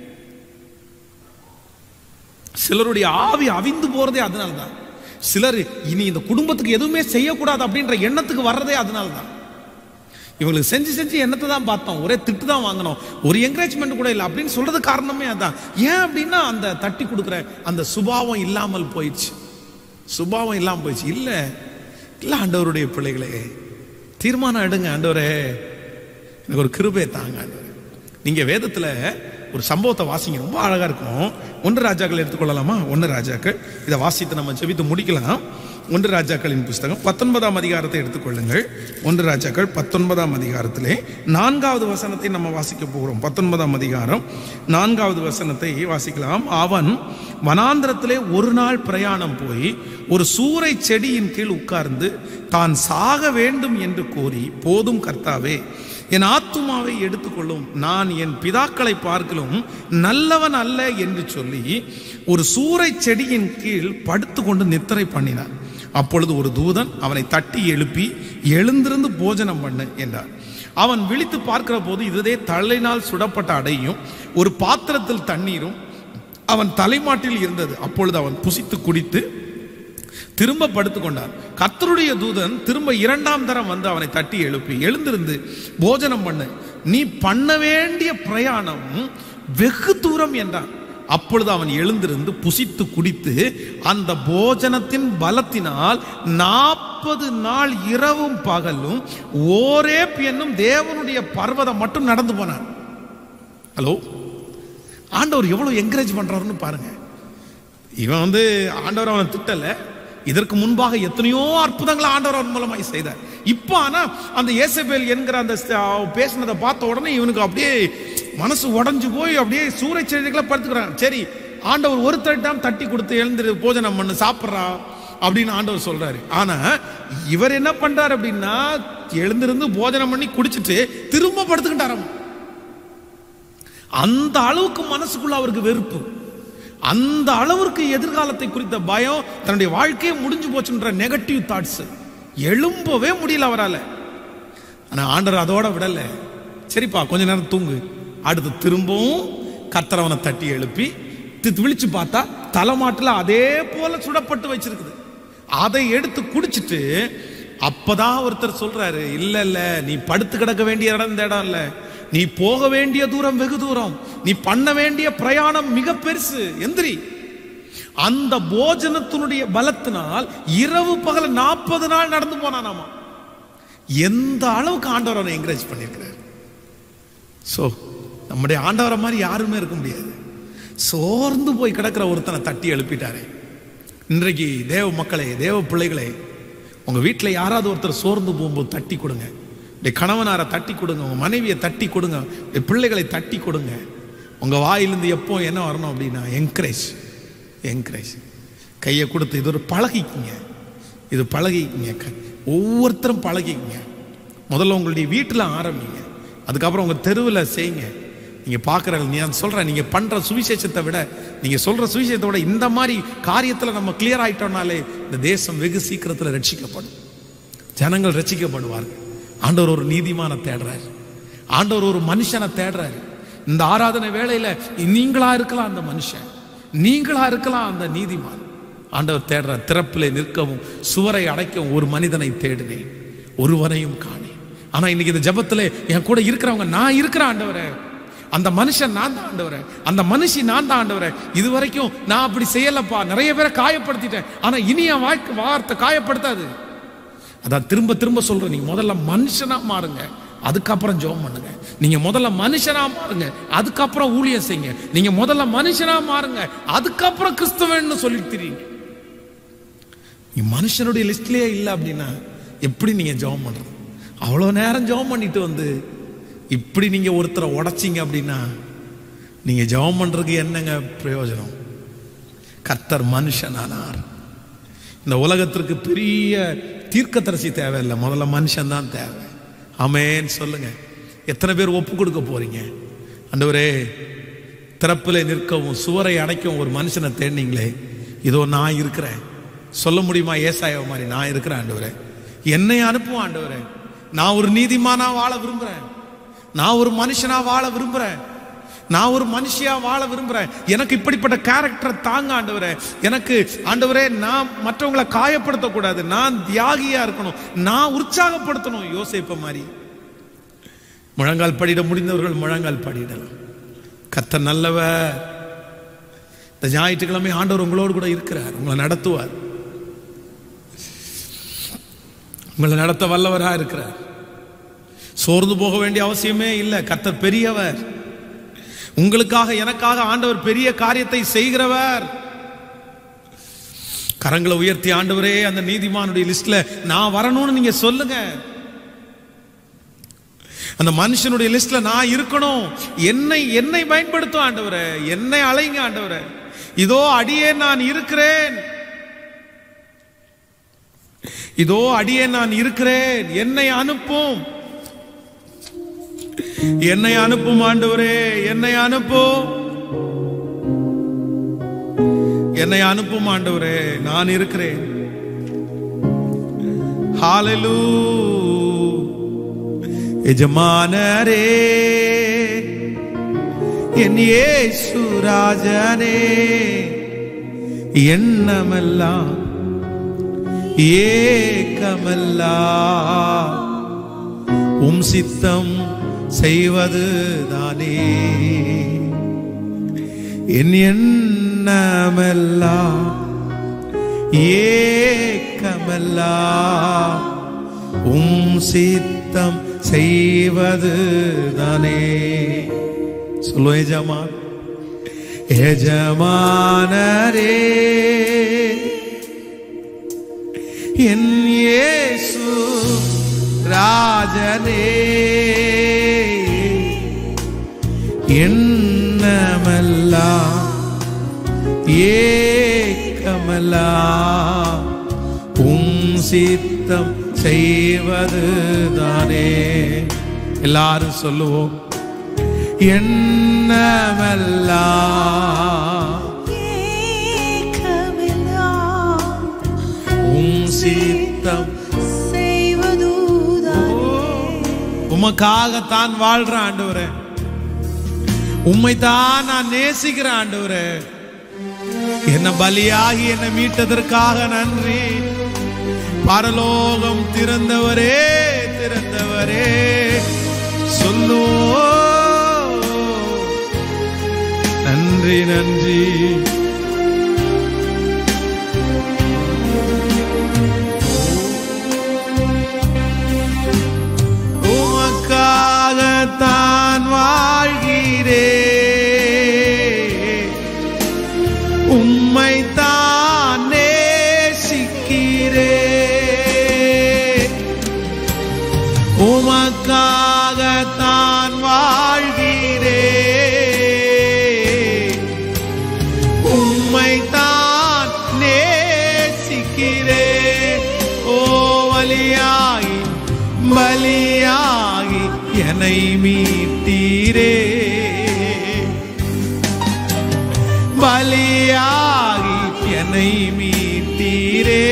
சிலருடைய ஆவி அவிந்து போறதே அதனால தான் சிலர் இனி இந்த குடும்பத்துக்கு எதுவுமே செய்யக்கூடாது அப்படின்ற எண்ணத்துக்கு வர்றதே அதனால தான் இவங்களுக்கு செஞ்சு செஞ்சு எண்ணத்தை தான் பார்த்தோம் ஒரே திட்டு தான் வாங்கினோம் ஒரு என்கரேஜ்மெண்ட் கூட இல்லை அப்படின்னு சொல்றது காரணமே அதான் ஏன் அப்படின்னா அந்த தட்டி கொடுக்குற அந்த சுபாவம் இல்லாமல் போயிடுச்சு சுபாவம் இல்லாமல் போயிடுச்சு இல்லை இல்லை ஆண்டவருடைய பிள்ளைகளே தீர்மானம் எடுங்க ஆண்டவரே எனக்கு ஒரு கிருபை தாங்க ஆண்டவரே நீங்க வேதத்துல ஒரு சம்பவத்தை வாசிங்க ரொம்ப அழகா இருக்கும் ஒன்று ராஜாக்கள் எடுத்துக்கொள்ளலாமா ஒன்று ராஜாக்கள் இதை வாசித்து நம்ம செவித்து முடிக்கலாம் ஒன்று ராஜாக்களின் புஸ்தகம் பத்தொன்பதாம் அதிகாரத்தை எடுத்துக்கொள்ளுங்கள் ஒன்று ராஜாக்கள் பத்தொன்பதாம் அதிகாரத்திலே நான்காவது வசனத்தை நம்ம வாசிக்க போகிறோம் பத்தொன்பதாம் அதிகாரம் நான்காவது வசனத்தை வாசிக்கலாம் அவன் வனாந்திரத்திலே ஒரு நாள் பிரயாணம் போய் ஒரு சூறை செடியின் கீழ் உட்கார்ந்து தான் சாக வேண்டும் என்று கோரி போதும் கர்த்தாவே என் ஆத்துமாவை எடுத்துக்கொள்ளும் நான் என் பிதாக்களை பார்க்கலும் நல்லவன் அல்ல என்று சொல்லி ஒரு சூறை செடியின் கீழ் படுத்துக்கொண்டு நித்திரை பண்ணினான் அப்பொழுது ஒரு தூதன் அவனை தட்டி எழுப்பி எழுந்திருந்து போஜனம் பண்ணு என்றார் அவன் விழித்து பார்க்கிற போது இதுதே தலையினால் சுடப்பட்ட அடையும் ஒரு பாத்திரத்தில் தண்ணீரும் அவன் தலைமாட்டில் இருந்தது அப்பொழுது அவன் புசித்து குடித்து திரும்ப படுத்துக்கொண்டான் கர்த்தருடைய தூதன் திரும்ப இரண்டாம் தரம் வந்து அவனை தட்டி எழுப்பி எழுந்திருந்து போஜனம் பண்ணு நீ பண்ண வேண்டிய பிரயாணம் வெகு தூரம் என்றான் அப்பொழுது அவன் எழுந்திருந்து புசித்து குடித்து அந்த போஜனத்தின் பலத்தினால் நாற்பது நாள் இரவும் பகலும் ஓரே என்னும் தேவனுடைய பர்வதம் மட்டும் நடந்து போனான் ஹலோ ஆண்டவர் எவ்வளவு என்கரேஜ் பண்றாருன்னு பாருங்க இவன் வந்து ஆண்டவர் அவனை திட்டல இதற்கு முன்பாக எத்தனையோ அற்புதங்களை ஆண்டவர் அவன் மூலமாய் செய்தார் இப்போ ஆனா அந்த ஏசபேல் என்கிற அந்த ஸ்த- அவ பேசினதை பார்த்த உடனே இவனுக்கு அப்படியே மனசு உடைஞ்சு போய் அப்படியே சூறை செடிகளை படுத்துக்கிறான் சரி ஆண்டவர் ஒரு தட்டாம் தட்டி கொடுத்து எழுந்திரு போஜனம் பண்ணு சாப்பிட்றா அப்படின்னு ஆண்டவர் சொல்றாரு ஆனா இவர் என்ன பண்றாரு அப்படின்னா எழுந்திருந்து போஜனம் பண்ணி குடிச்சிட்டு திரும்ப படுத்துக்கிட்டாராம் அந்த அளவுக்கு மனசுக்குள்ள அவருக்கு வெறுப்பு அந்த அளவிற்கு எதிர்காலத்தை குறித்த பயம் தன்னுடைய வாழ்க்கையே முடிஞ்சு போச்சுன்ற நெகட்டிவ் தாட்ஸ் எழும்பவே முடியல அவரால ஆனா ஆண்டவர் அதோட விடல சரிப்பா கொஞ்ச நேரம் தூங்கு அடுத்து திரும்பவும் கர்த்தரவனை தட்டி எழுப்பி தி- விழிச்சு பார்த்தா தலைமாட்டுல அதே போல சுடப்பட்டு வச்சிருக்குது அதை எடுத்து குடிச்சிட்டு அப்பதான் ஒருத்தர் சொல்றாரு இல்ல இல்ல நீ படுத்து கிடக்க வேண்டிய இடம் இந்த இடம் இல்ல நீ போக வேண்டிய தூரம் வெகு தூரம் நீ பண்ண வேண்டிய பிரயாணம் மிக பெருசு எந்திரி அந்த போஜனத்தினுடைய பலத்தினால் இரவு பகல் நாற்பது நாள் நடந்து போனானாமா எந்த அளவுக்கு ஆண்டவர் அவனை என்கரேஜ் பண்ணியிருக்கிறார் ஸோ நம்முடைய ஆண்டவரை மாதிரி யாருமே இருக்க முடியாது சோர்ந்து போய் கிடக்கிற ஒருத்தனை தட்டி எழுப்பிட்டாரே இன்றைக்கு தேவ மக்களே தேவ பிள்ளைகளே உங்க வீட்டில் யாராவது ஒருத்தர் சோர்ந்து போகும்போது தட்டி கொடுங்க உடைய கணவனாரை தட்டி கொடுங்க உங்க மனைவியை தட்டி கொடுங்க உடைய பிள்ளைகளை தட்டி கொடுங்க உங்க வாயிலிருந்து எப்போ என்ன வரணும் அப்படின்னா என்கரேஜ் என்கரேஜ் கையை கொடுத்து இது ஒரு பழகிக்குங்க இது பழகிக்குங்க க- ஒவ்வொருத்தரும் பழகிக்குங்க முதல்ல உங்களுடைய வீட்டில் ஆரம்பிங்க அதுக்கப்புறம் உங்கள் தெருவில் செய்யுங்க நீங்கள் பார்க்குற நான் சொல்கிறேன் நீங்கள் பண்ணுற சுவிசேஷத்தை விட நீங்கள் சொல்கிற சுவிசேஷத்தை விட இந்த மாதிரி காரியத்தில் நம்ம கிளியர் ஆயிட்டோம்னாலே இந்த தேசம் வெகு சீக்கிரத்தில் ரட்சிக்கப்படும் ஜனங்கள் ரட்சிக்கப்படுவார்கள் ஆண்டவர் ஒரு நீதிமான தேடுறாரு ஆண்டவர் ஒரு மனுஷனை தேடுறாரு இந்த ஆராதனை வேளையில நீங்களா இருக்கலாம் அந்த மனுஷன் நீங்களா இருக்கலாம் அந்த நீதிமான் ஆண்டவர் தேடுறார் திறப்பிலே நிற்கவும் சுவரை அடைக்கவும் ஒரு மனிதனை தேடினேன் ஒருவனையும் காணேன் ஆனா இன்னைக்கு இந்த ஜெபத்திலே என் கூட இருக்கிறவங்க நான் இருக்கிறேன் ஆண்டவரே அந்த மனுஷன் நான் தான் ஆண்டவரே அந்த மனுஷி நான் தான் ஆண்டவரே இது வரைக்கும் நான் அப்படி செய்யலப்பா நிறைய பேரை காயப்படுத்திட்டேன் ஆனா இனி என் வாழ்க்கை வார்த்தை காயப்படுத்தாது அதான் திரும்ப திரும்ப சொல்றேன் நீங்க முதல்ல மனுஷனா மாறுங்க அதுக்கப்புறம் ஜெபம் பண்ணுங்க நீங்க முதல்ல மனுஷனா மாறுங்க அதுக்கப்புறம் ஊழியம் செய்யுங்க நீங்க முதல்ல மனுஷனா மாறுங்க அதுக்கப்புறம் கிறிஸ்தவன்னு சொல்லிட்டு தெரியுங்க நீ மனுஷனுடைய லிஸ்ட்லயே இல்லை அப்படின்னா எப்படி நீங்க ஜெபம் பண்றது அவ்வளோ நேரம் ஜெபம் பண்ணிட்டு வந்து இப்படி நீங்க ஒருத்தரை உடைச்சிங்க அப்படின்னா நீங்க ஜெபம் பண்றதுக்கு என்னங்க பிரயோஜனம் கர்த்தர் மனுஷனானார் இந்த உலகத்திற்கு பெரிய தீர்க்கதரிசி தேவையில்லை முதல்ல மனுஷன் தான் தேவை ஆமென் சொல்லுங்க எத்தனை பேர் ஒப்பு கொடுக்க போறீங்க ஆண்டவரே திறப்பில் நிற்கவும் சுவரை அடைக்கவும் ஒரு மனுஷனை தேடினீங்களே இதோ நான் இருக்கிறேன் சொல்ல முடியுமா ஏசாய மாதிரி நான் இருக்கிறேன் ஆண்டவரே என்னை அனுப்பும் ஆண்டவரே நான் ஒரு நீதிமானா வாழ விரும்புறேன் நான் ஒரு மனுஷனா வாழ விரும்புறேன் நான் ஒரு மனுஷியா வாழ விரும்புறேன் எனக்கு இப்படிப்பட்ட கேரக்டரை தாங்க ஆண்டவரே எனக்கு ஆண்டவரே நான் மற்றவங்களை காயப்படுத்த கூடாது நான் தியாகியா இருக்கணும் நான் உற்சாகப்படுத்தணும் யோசிப்ப மாதிரி முழங்கால் படிட முடிந்தவர்கள் முழங்கால் படிடலாம் கத்த நல்லவர் இந்த ஞாயிற்றுக்கிழமை ஆண்டவர் உங்களோடு கூட இருக்கிறார் உங்களை நடத்துவார் உங்களை நடத்த வல்லவராக இருக்கிறார் சோர்ந்து போக வேண்டிய அவசியமே இல்லை கர்த்தர் பெரியவர் உங்களுக்காக எனக்காக ஆண்டவர் பெரிய காரியத்தை செய்கிறவர் கரங்களை உயர்த்தி ஆண்டவரே அந்த நீதிமானுடைய லிஸ்ட்ல நான் வரணும்னு நீங்க சொல்லுங்க அந்த மனுஷனுடைய லிஸ்ட்ல நான் இருக்கணும் என்னை என்னை பயன்படுத்தும் ஆண்டவரே என்னை அலைங்க ஆண்டவரே இதோ அடியே நான் இருக்கிறேன் இதோ அடியே நான் இருக்கிறேன் என்னை அனுப்பும் என்னை அனுப்பும் ஆண்டவரே என்னை அனுப்பும் என்னை அனுப்பும் ஆண்டவரே நான் இருக்கிறேன் ஹalleluya எஜமானரே என் இயேசு ராஜனே எண்ணமெல்லாம் ஏக்கமெல்லாம் உம் சித்தம் செய்வது தானே என் எண்ணமெல்லாம் ஏக்கமெல்லாம் உம் சித்தம் செய்வது தானே சொல்லு எஜமான் எஜமானரே என் இயேசு ராஜனே எண்ணமெல்லாம் ஏக்கமெல்லாம் உம் சித்தம் செய்வது தானே எல்லாரும் சொல்லுவோம் எண்ணமெல்லாம் ஏக்கமெல்லாம் உம் சித்தம் செய்வதுதானே. உமக்காகத்தான் வாழ்றேன் ஆண்டவரே உம்மை தான் நான் நேசிக்கிறேன் ஆண்டவரே என்ன பலியாகி என்னை மீட்டதற்காக நன்றி பரலோகம் திறந்தவரே திறந்தவரே சொல்லோ நன்றி நன்றி உமக்காகத்தான் வாழ்கிறே உம்மை தான் நேசிக்கிறே உமக்காகத்தான் வாழ்கிறே உம்மை தான் நேசிக்கிறே ஓ வலியாகி பலியாகி என்னை மீட்டீரே பலியாகி என்னை மீட்டீரே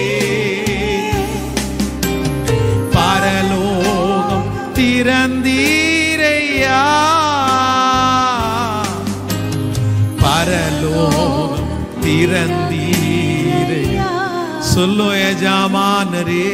பரலோகம் திறந்தீரையா பரலோகம் திறந்தீரையா சொல்லோ எஜமானரே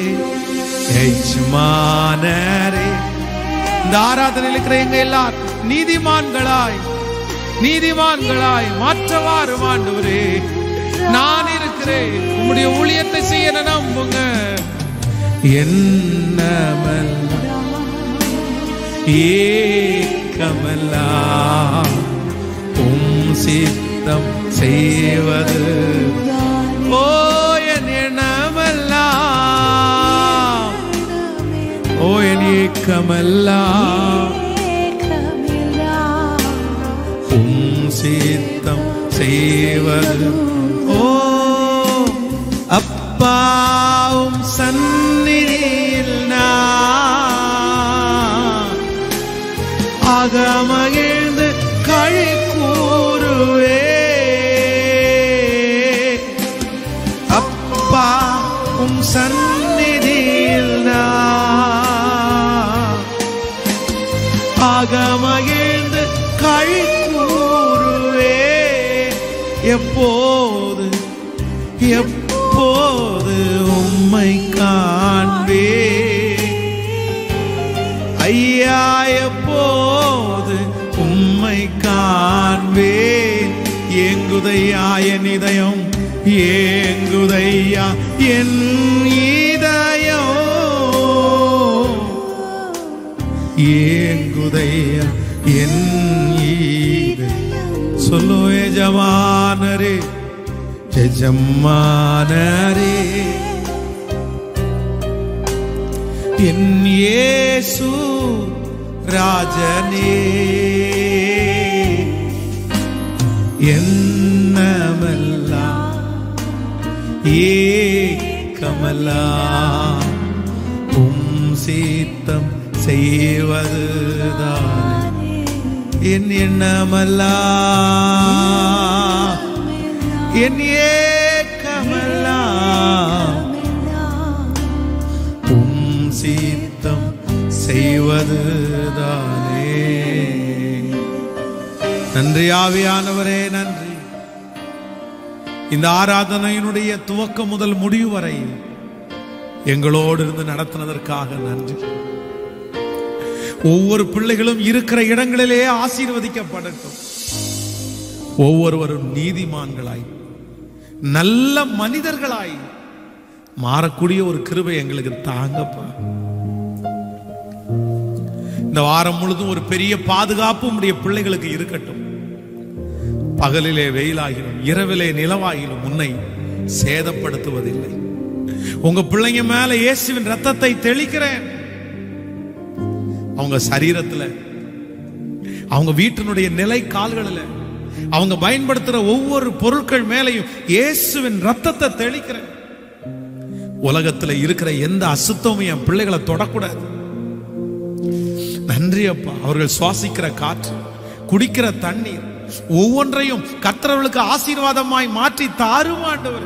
எஜமானரே இந்த ஆராதனையில் இருக்கிற எங்க எல்லாரும் நீதிமான்களாய் நீதிமான்களாய் மாற்றவாறு ஆண்டவரே நான் இருக்கிறேன் உம்முடைய ஊழியத்தை செய்ய என்னை நம்புங்க என்னமெல்லாம் ஏக்கமெல்லாம் உம் சித்தம் செய்வது ஓ என் எண்ணமெல்லாம் ஓ என் ஏக்கமெல்லாம் உம் சித்தம் செய்வது ஓ அப்பாவும் சந்நிதியில் நான் அகமகிழ்ந்து கழி கூறுவே அப்பா உம் சந்நிதியில் நான் அகமகிழ்ந்து கழி கூறுவே எப்போது எப்போது உம்மை காண்பே ஐயா எப்போது உம்மை காண்பேன் ஏங்குதையா என் இதயம் ஏங்குதையா என் இதயம் ஏங்குதையா என் இதயம் சொல்லு எஜமானரே எஜமானரே என் இயேசு ராஜனே என்னமெல்லாம் ஏக்கமெல்லாம் உம் சீத்தம் செய்வதுதான் என் எண்ணமெல்லாம் என் ஏக்கமெல்லாம் உம் சீத்தம் செய்வதுதானே நன்றி ஆவியானவரே நன்றி இந்த ஆராதனையினுடைய துவக்கம் முதல் முடிவு வரை எங்களோடு இருந்து நடத்தினதற்காக நன்றி ஒவ்வொரு பிள்ளைகளும் இருக்கிற இடங்களிலே ஆசீர்வதிக்கப்படட்டும் ஒவ்வொருவரும் நீதிமான்களாய் நல்ல மனிதர்களாய் மாறக்கூடிய ஒரு கிருபை எங்களுக்கு தாங்கப்பா இந்த வாரம் முழுதும் ஒரு பெரிய பாதுகாப்பு உடைய பிள்ளைகளுக்கு இருக்கட்டும் பகலிலே வெயிலாகிலும் இரவிலே நிலவாகிலும் உன்னை சேதப்படுத்துவதில்லை உங்க பிள்ளைங்க மேல இயேசுவின் ரத்தத்தை தெளிக்கிறேன் அவங்க சரீரத்துல அவங்க வீட்டினுடைய நிலை கால்களில் அவங்க பயன்படுத்துற ஒவ்வொரு பொருட்கள் மேலையும் இயேசுவின் ரத்தத்தை தெளிக்கிறேன் உலகத்துல இருக்கிற எந்த அசுத்தமும் என் பிள்ளைகளை தொடக்கூடாது நன்றி அப்பா அவர்கள் சுவாசிக்கிற காற்று குடிக்கிற தண்ணீர் ஒவ்வொன்றையும் கர்த்தரவர்களுக்கு ஆசீர்வாதமாய் மாற்றி தாருமாண்டவர்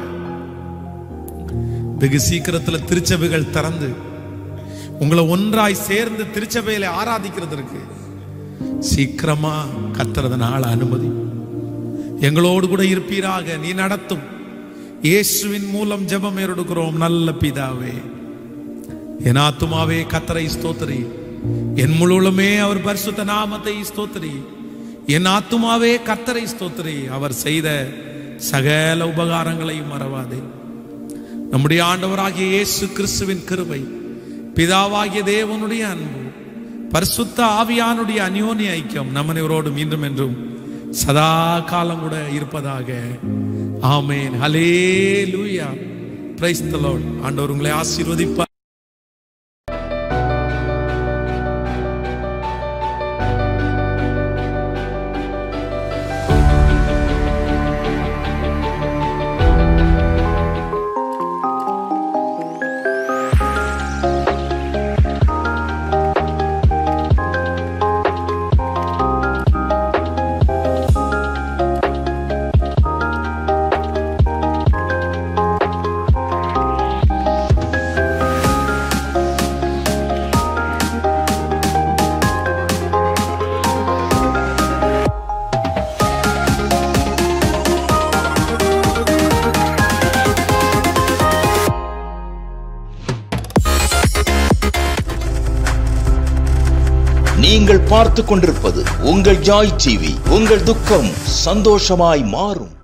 வெகு சீக்கிரத்துல திருச்சபைகள் திறந்து உங்களை ஒன்றாய் சேர்ந்து திருச்சபையில ஆராதிக்கிறதற்கு சீக்கிரமா கத்துறதுனால அனுமதி எங்களோடு கூட இருப்பீராக நீ நடத்தும் இயேசுவின் மூலம் ஜெபம் ஏறெடுக்கிறோம் நல்ல பிதாவே என் ஆத்துமாவே கத்தரை ஸ்தோத்திரி என் முழுவலுமே அவர் பரிசுத்த நாமத்தை ஸ்தோத்திரி என் ஆத்துமாவே கத்தரை ஸ்தோத்திரி அவர் செய்த சகல உபகாரங்களையும் மறவாதே நம்முடைய ஆண்டவராகிய இயேசு கிறிஸ்துவின் கிருபை பிதாவாகிய தேவனுடைய அன்பு பரிசுத்த ஆவியானுடைய அந்யோன்ய ஐக்கியம் நம்மனைவரோடு மீண்டும் என்றும் சதா காலம் கூட இருப்பதாக ஆமேன் ஹலே லூயா பிரைஸ் ஆண்டவர் உங்களை ஆசீர்வதிப்பார் நீங்கள் பார்த்து கொண்டிருப்பது உங்கள் ஜாய் டிவி உங்கள் துக்கம் சந்தோஷமாய் மாறும்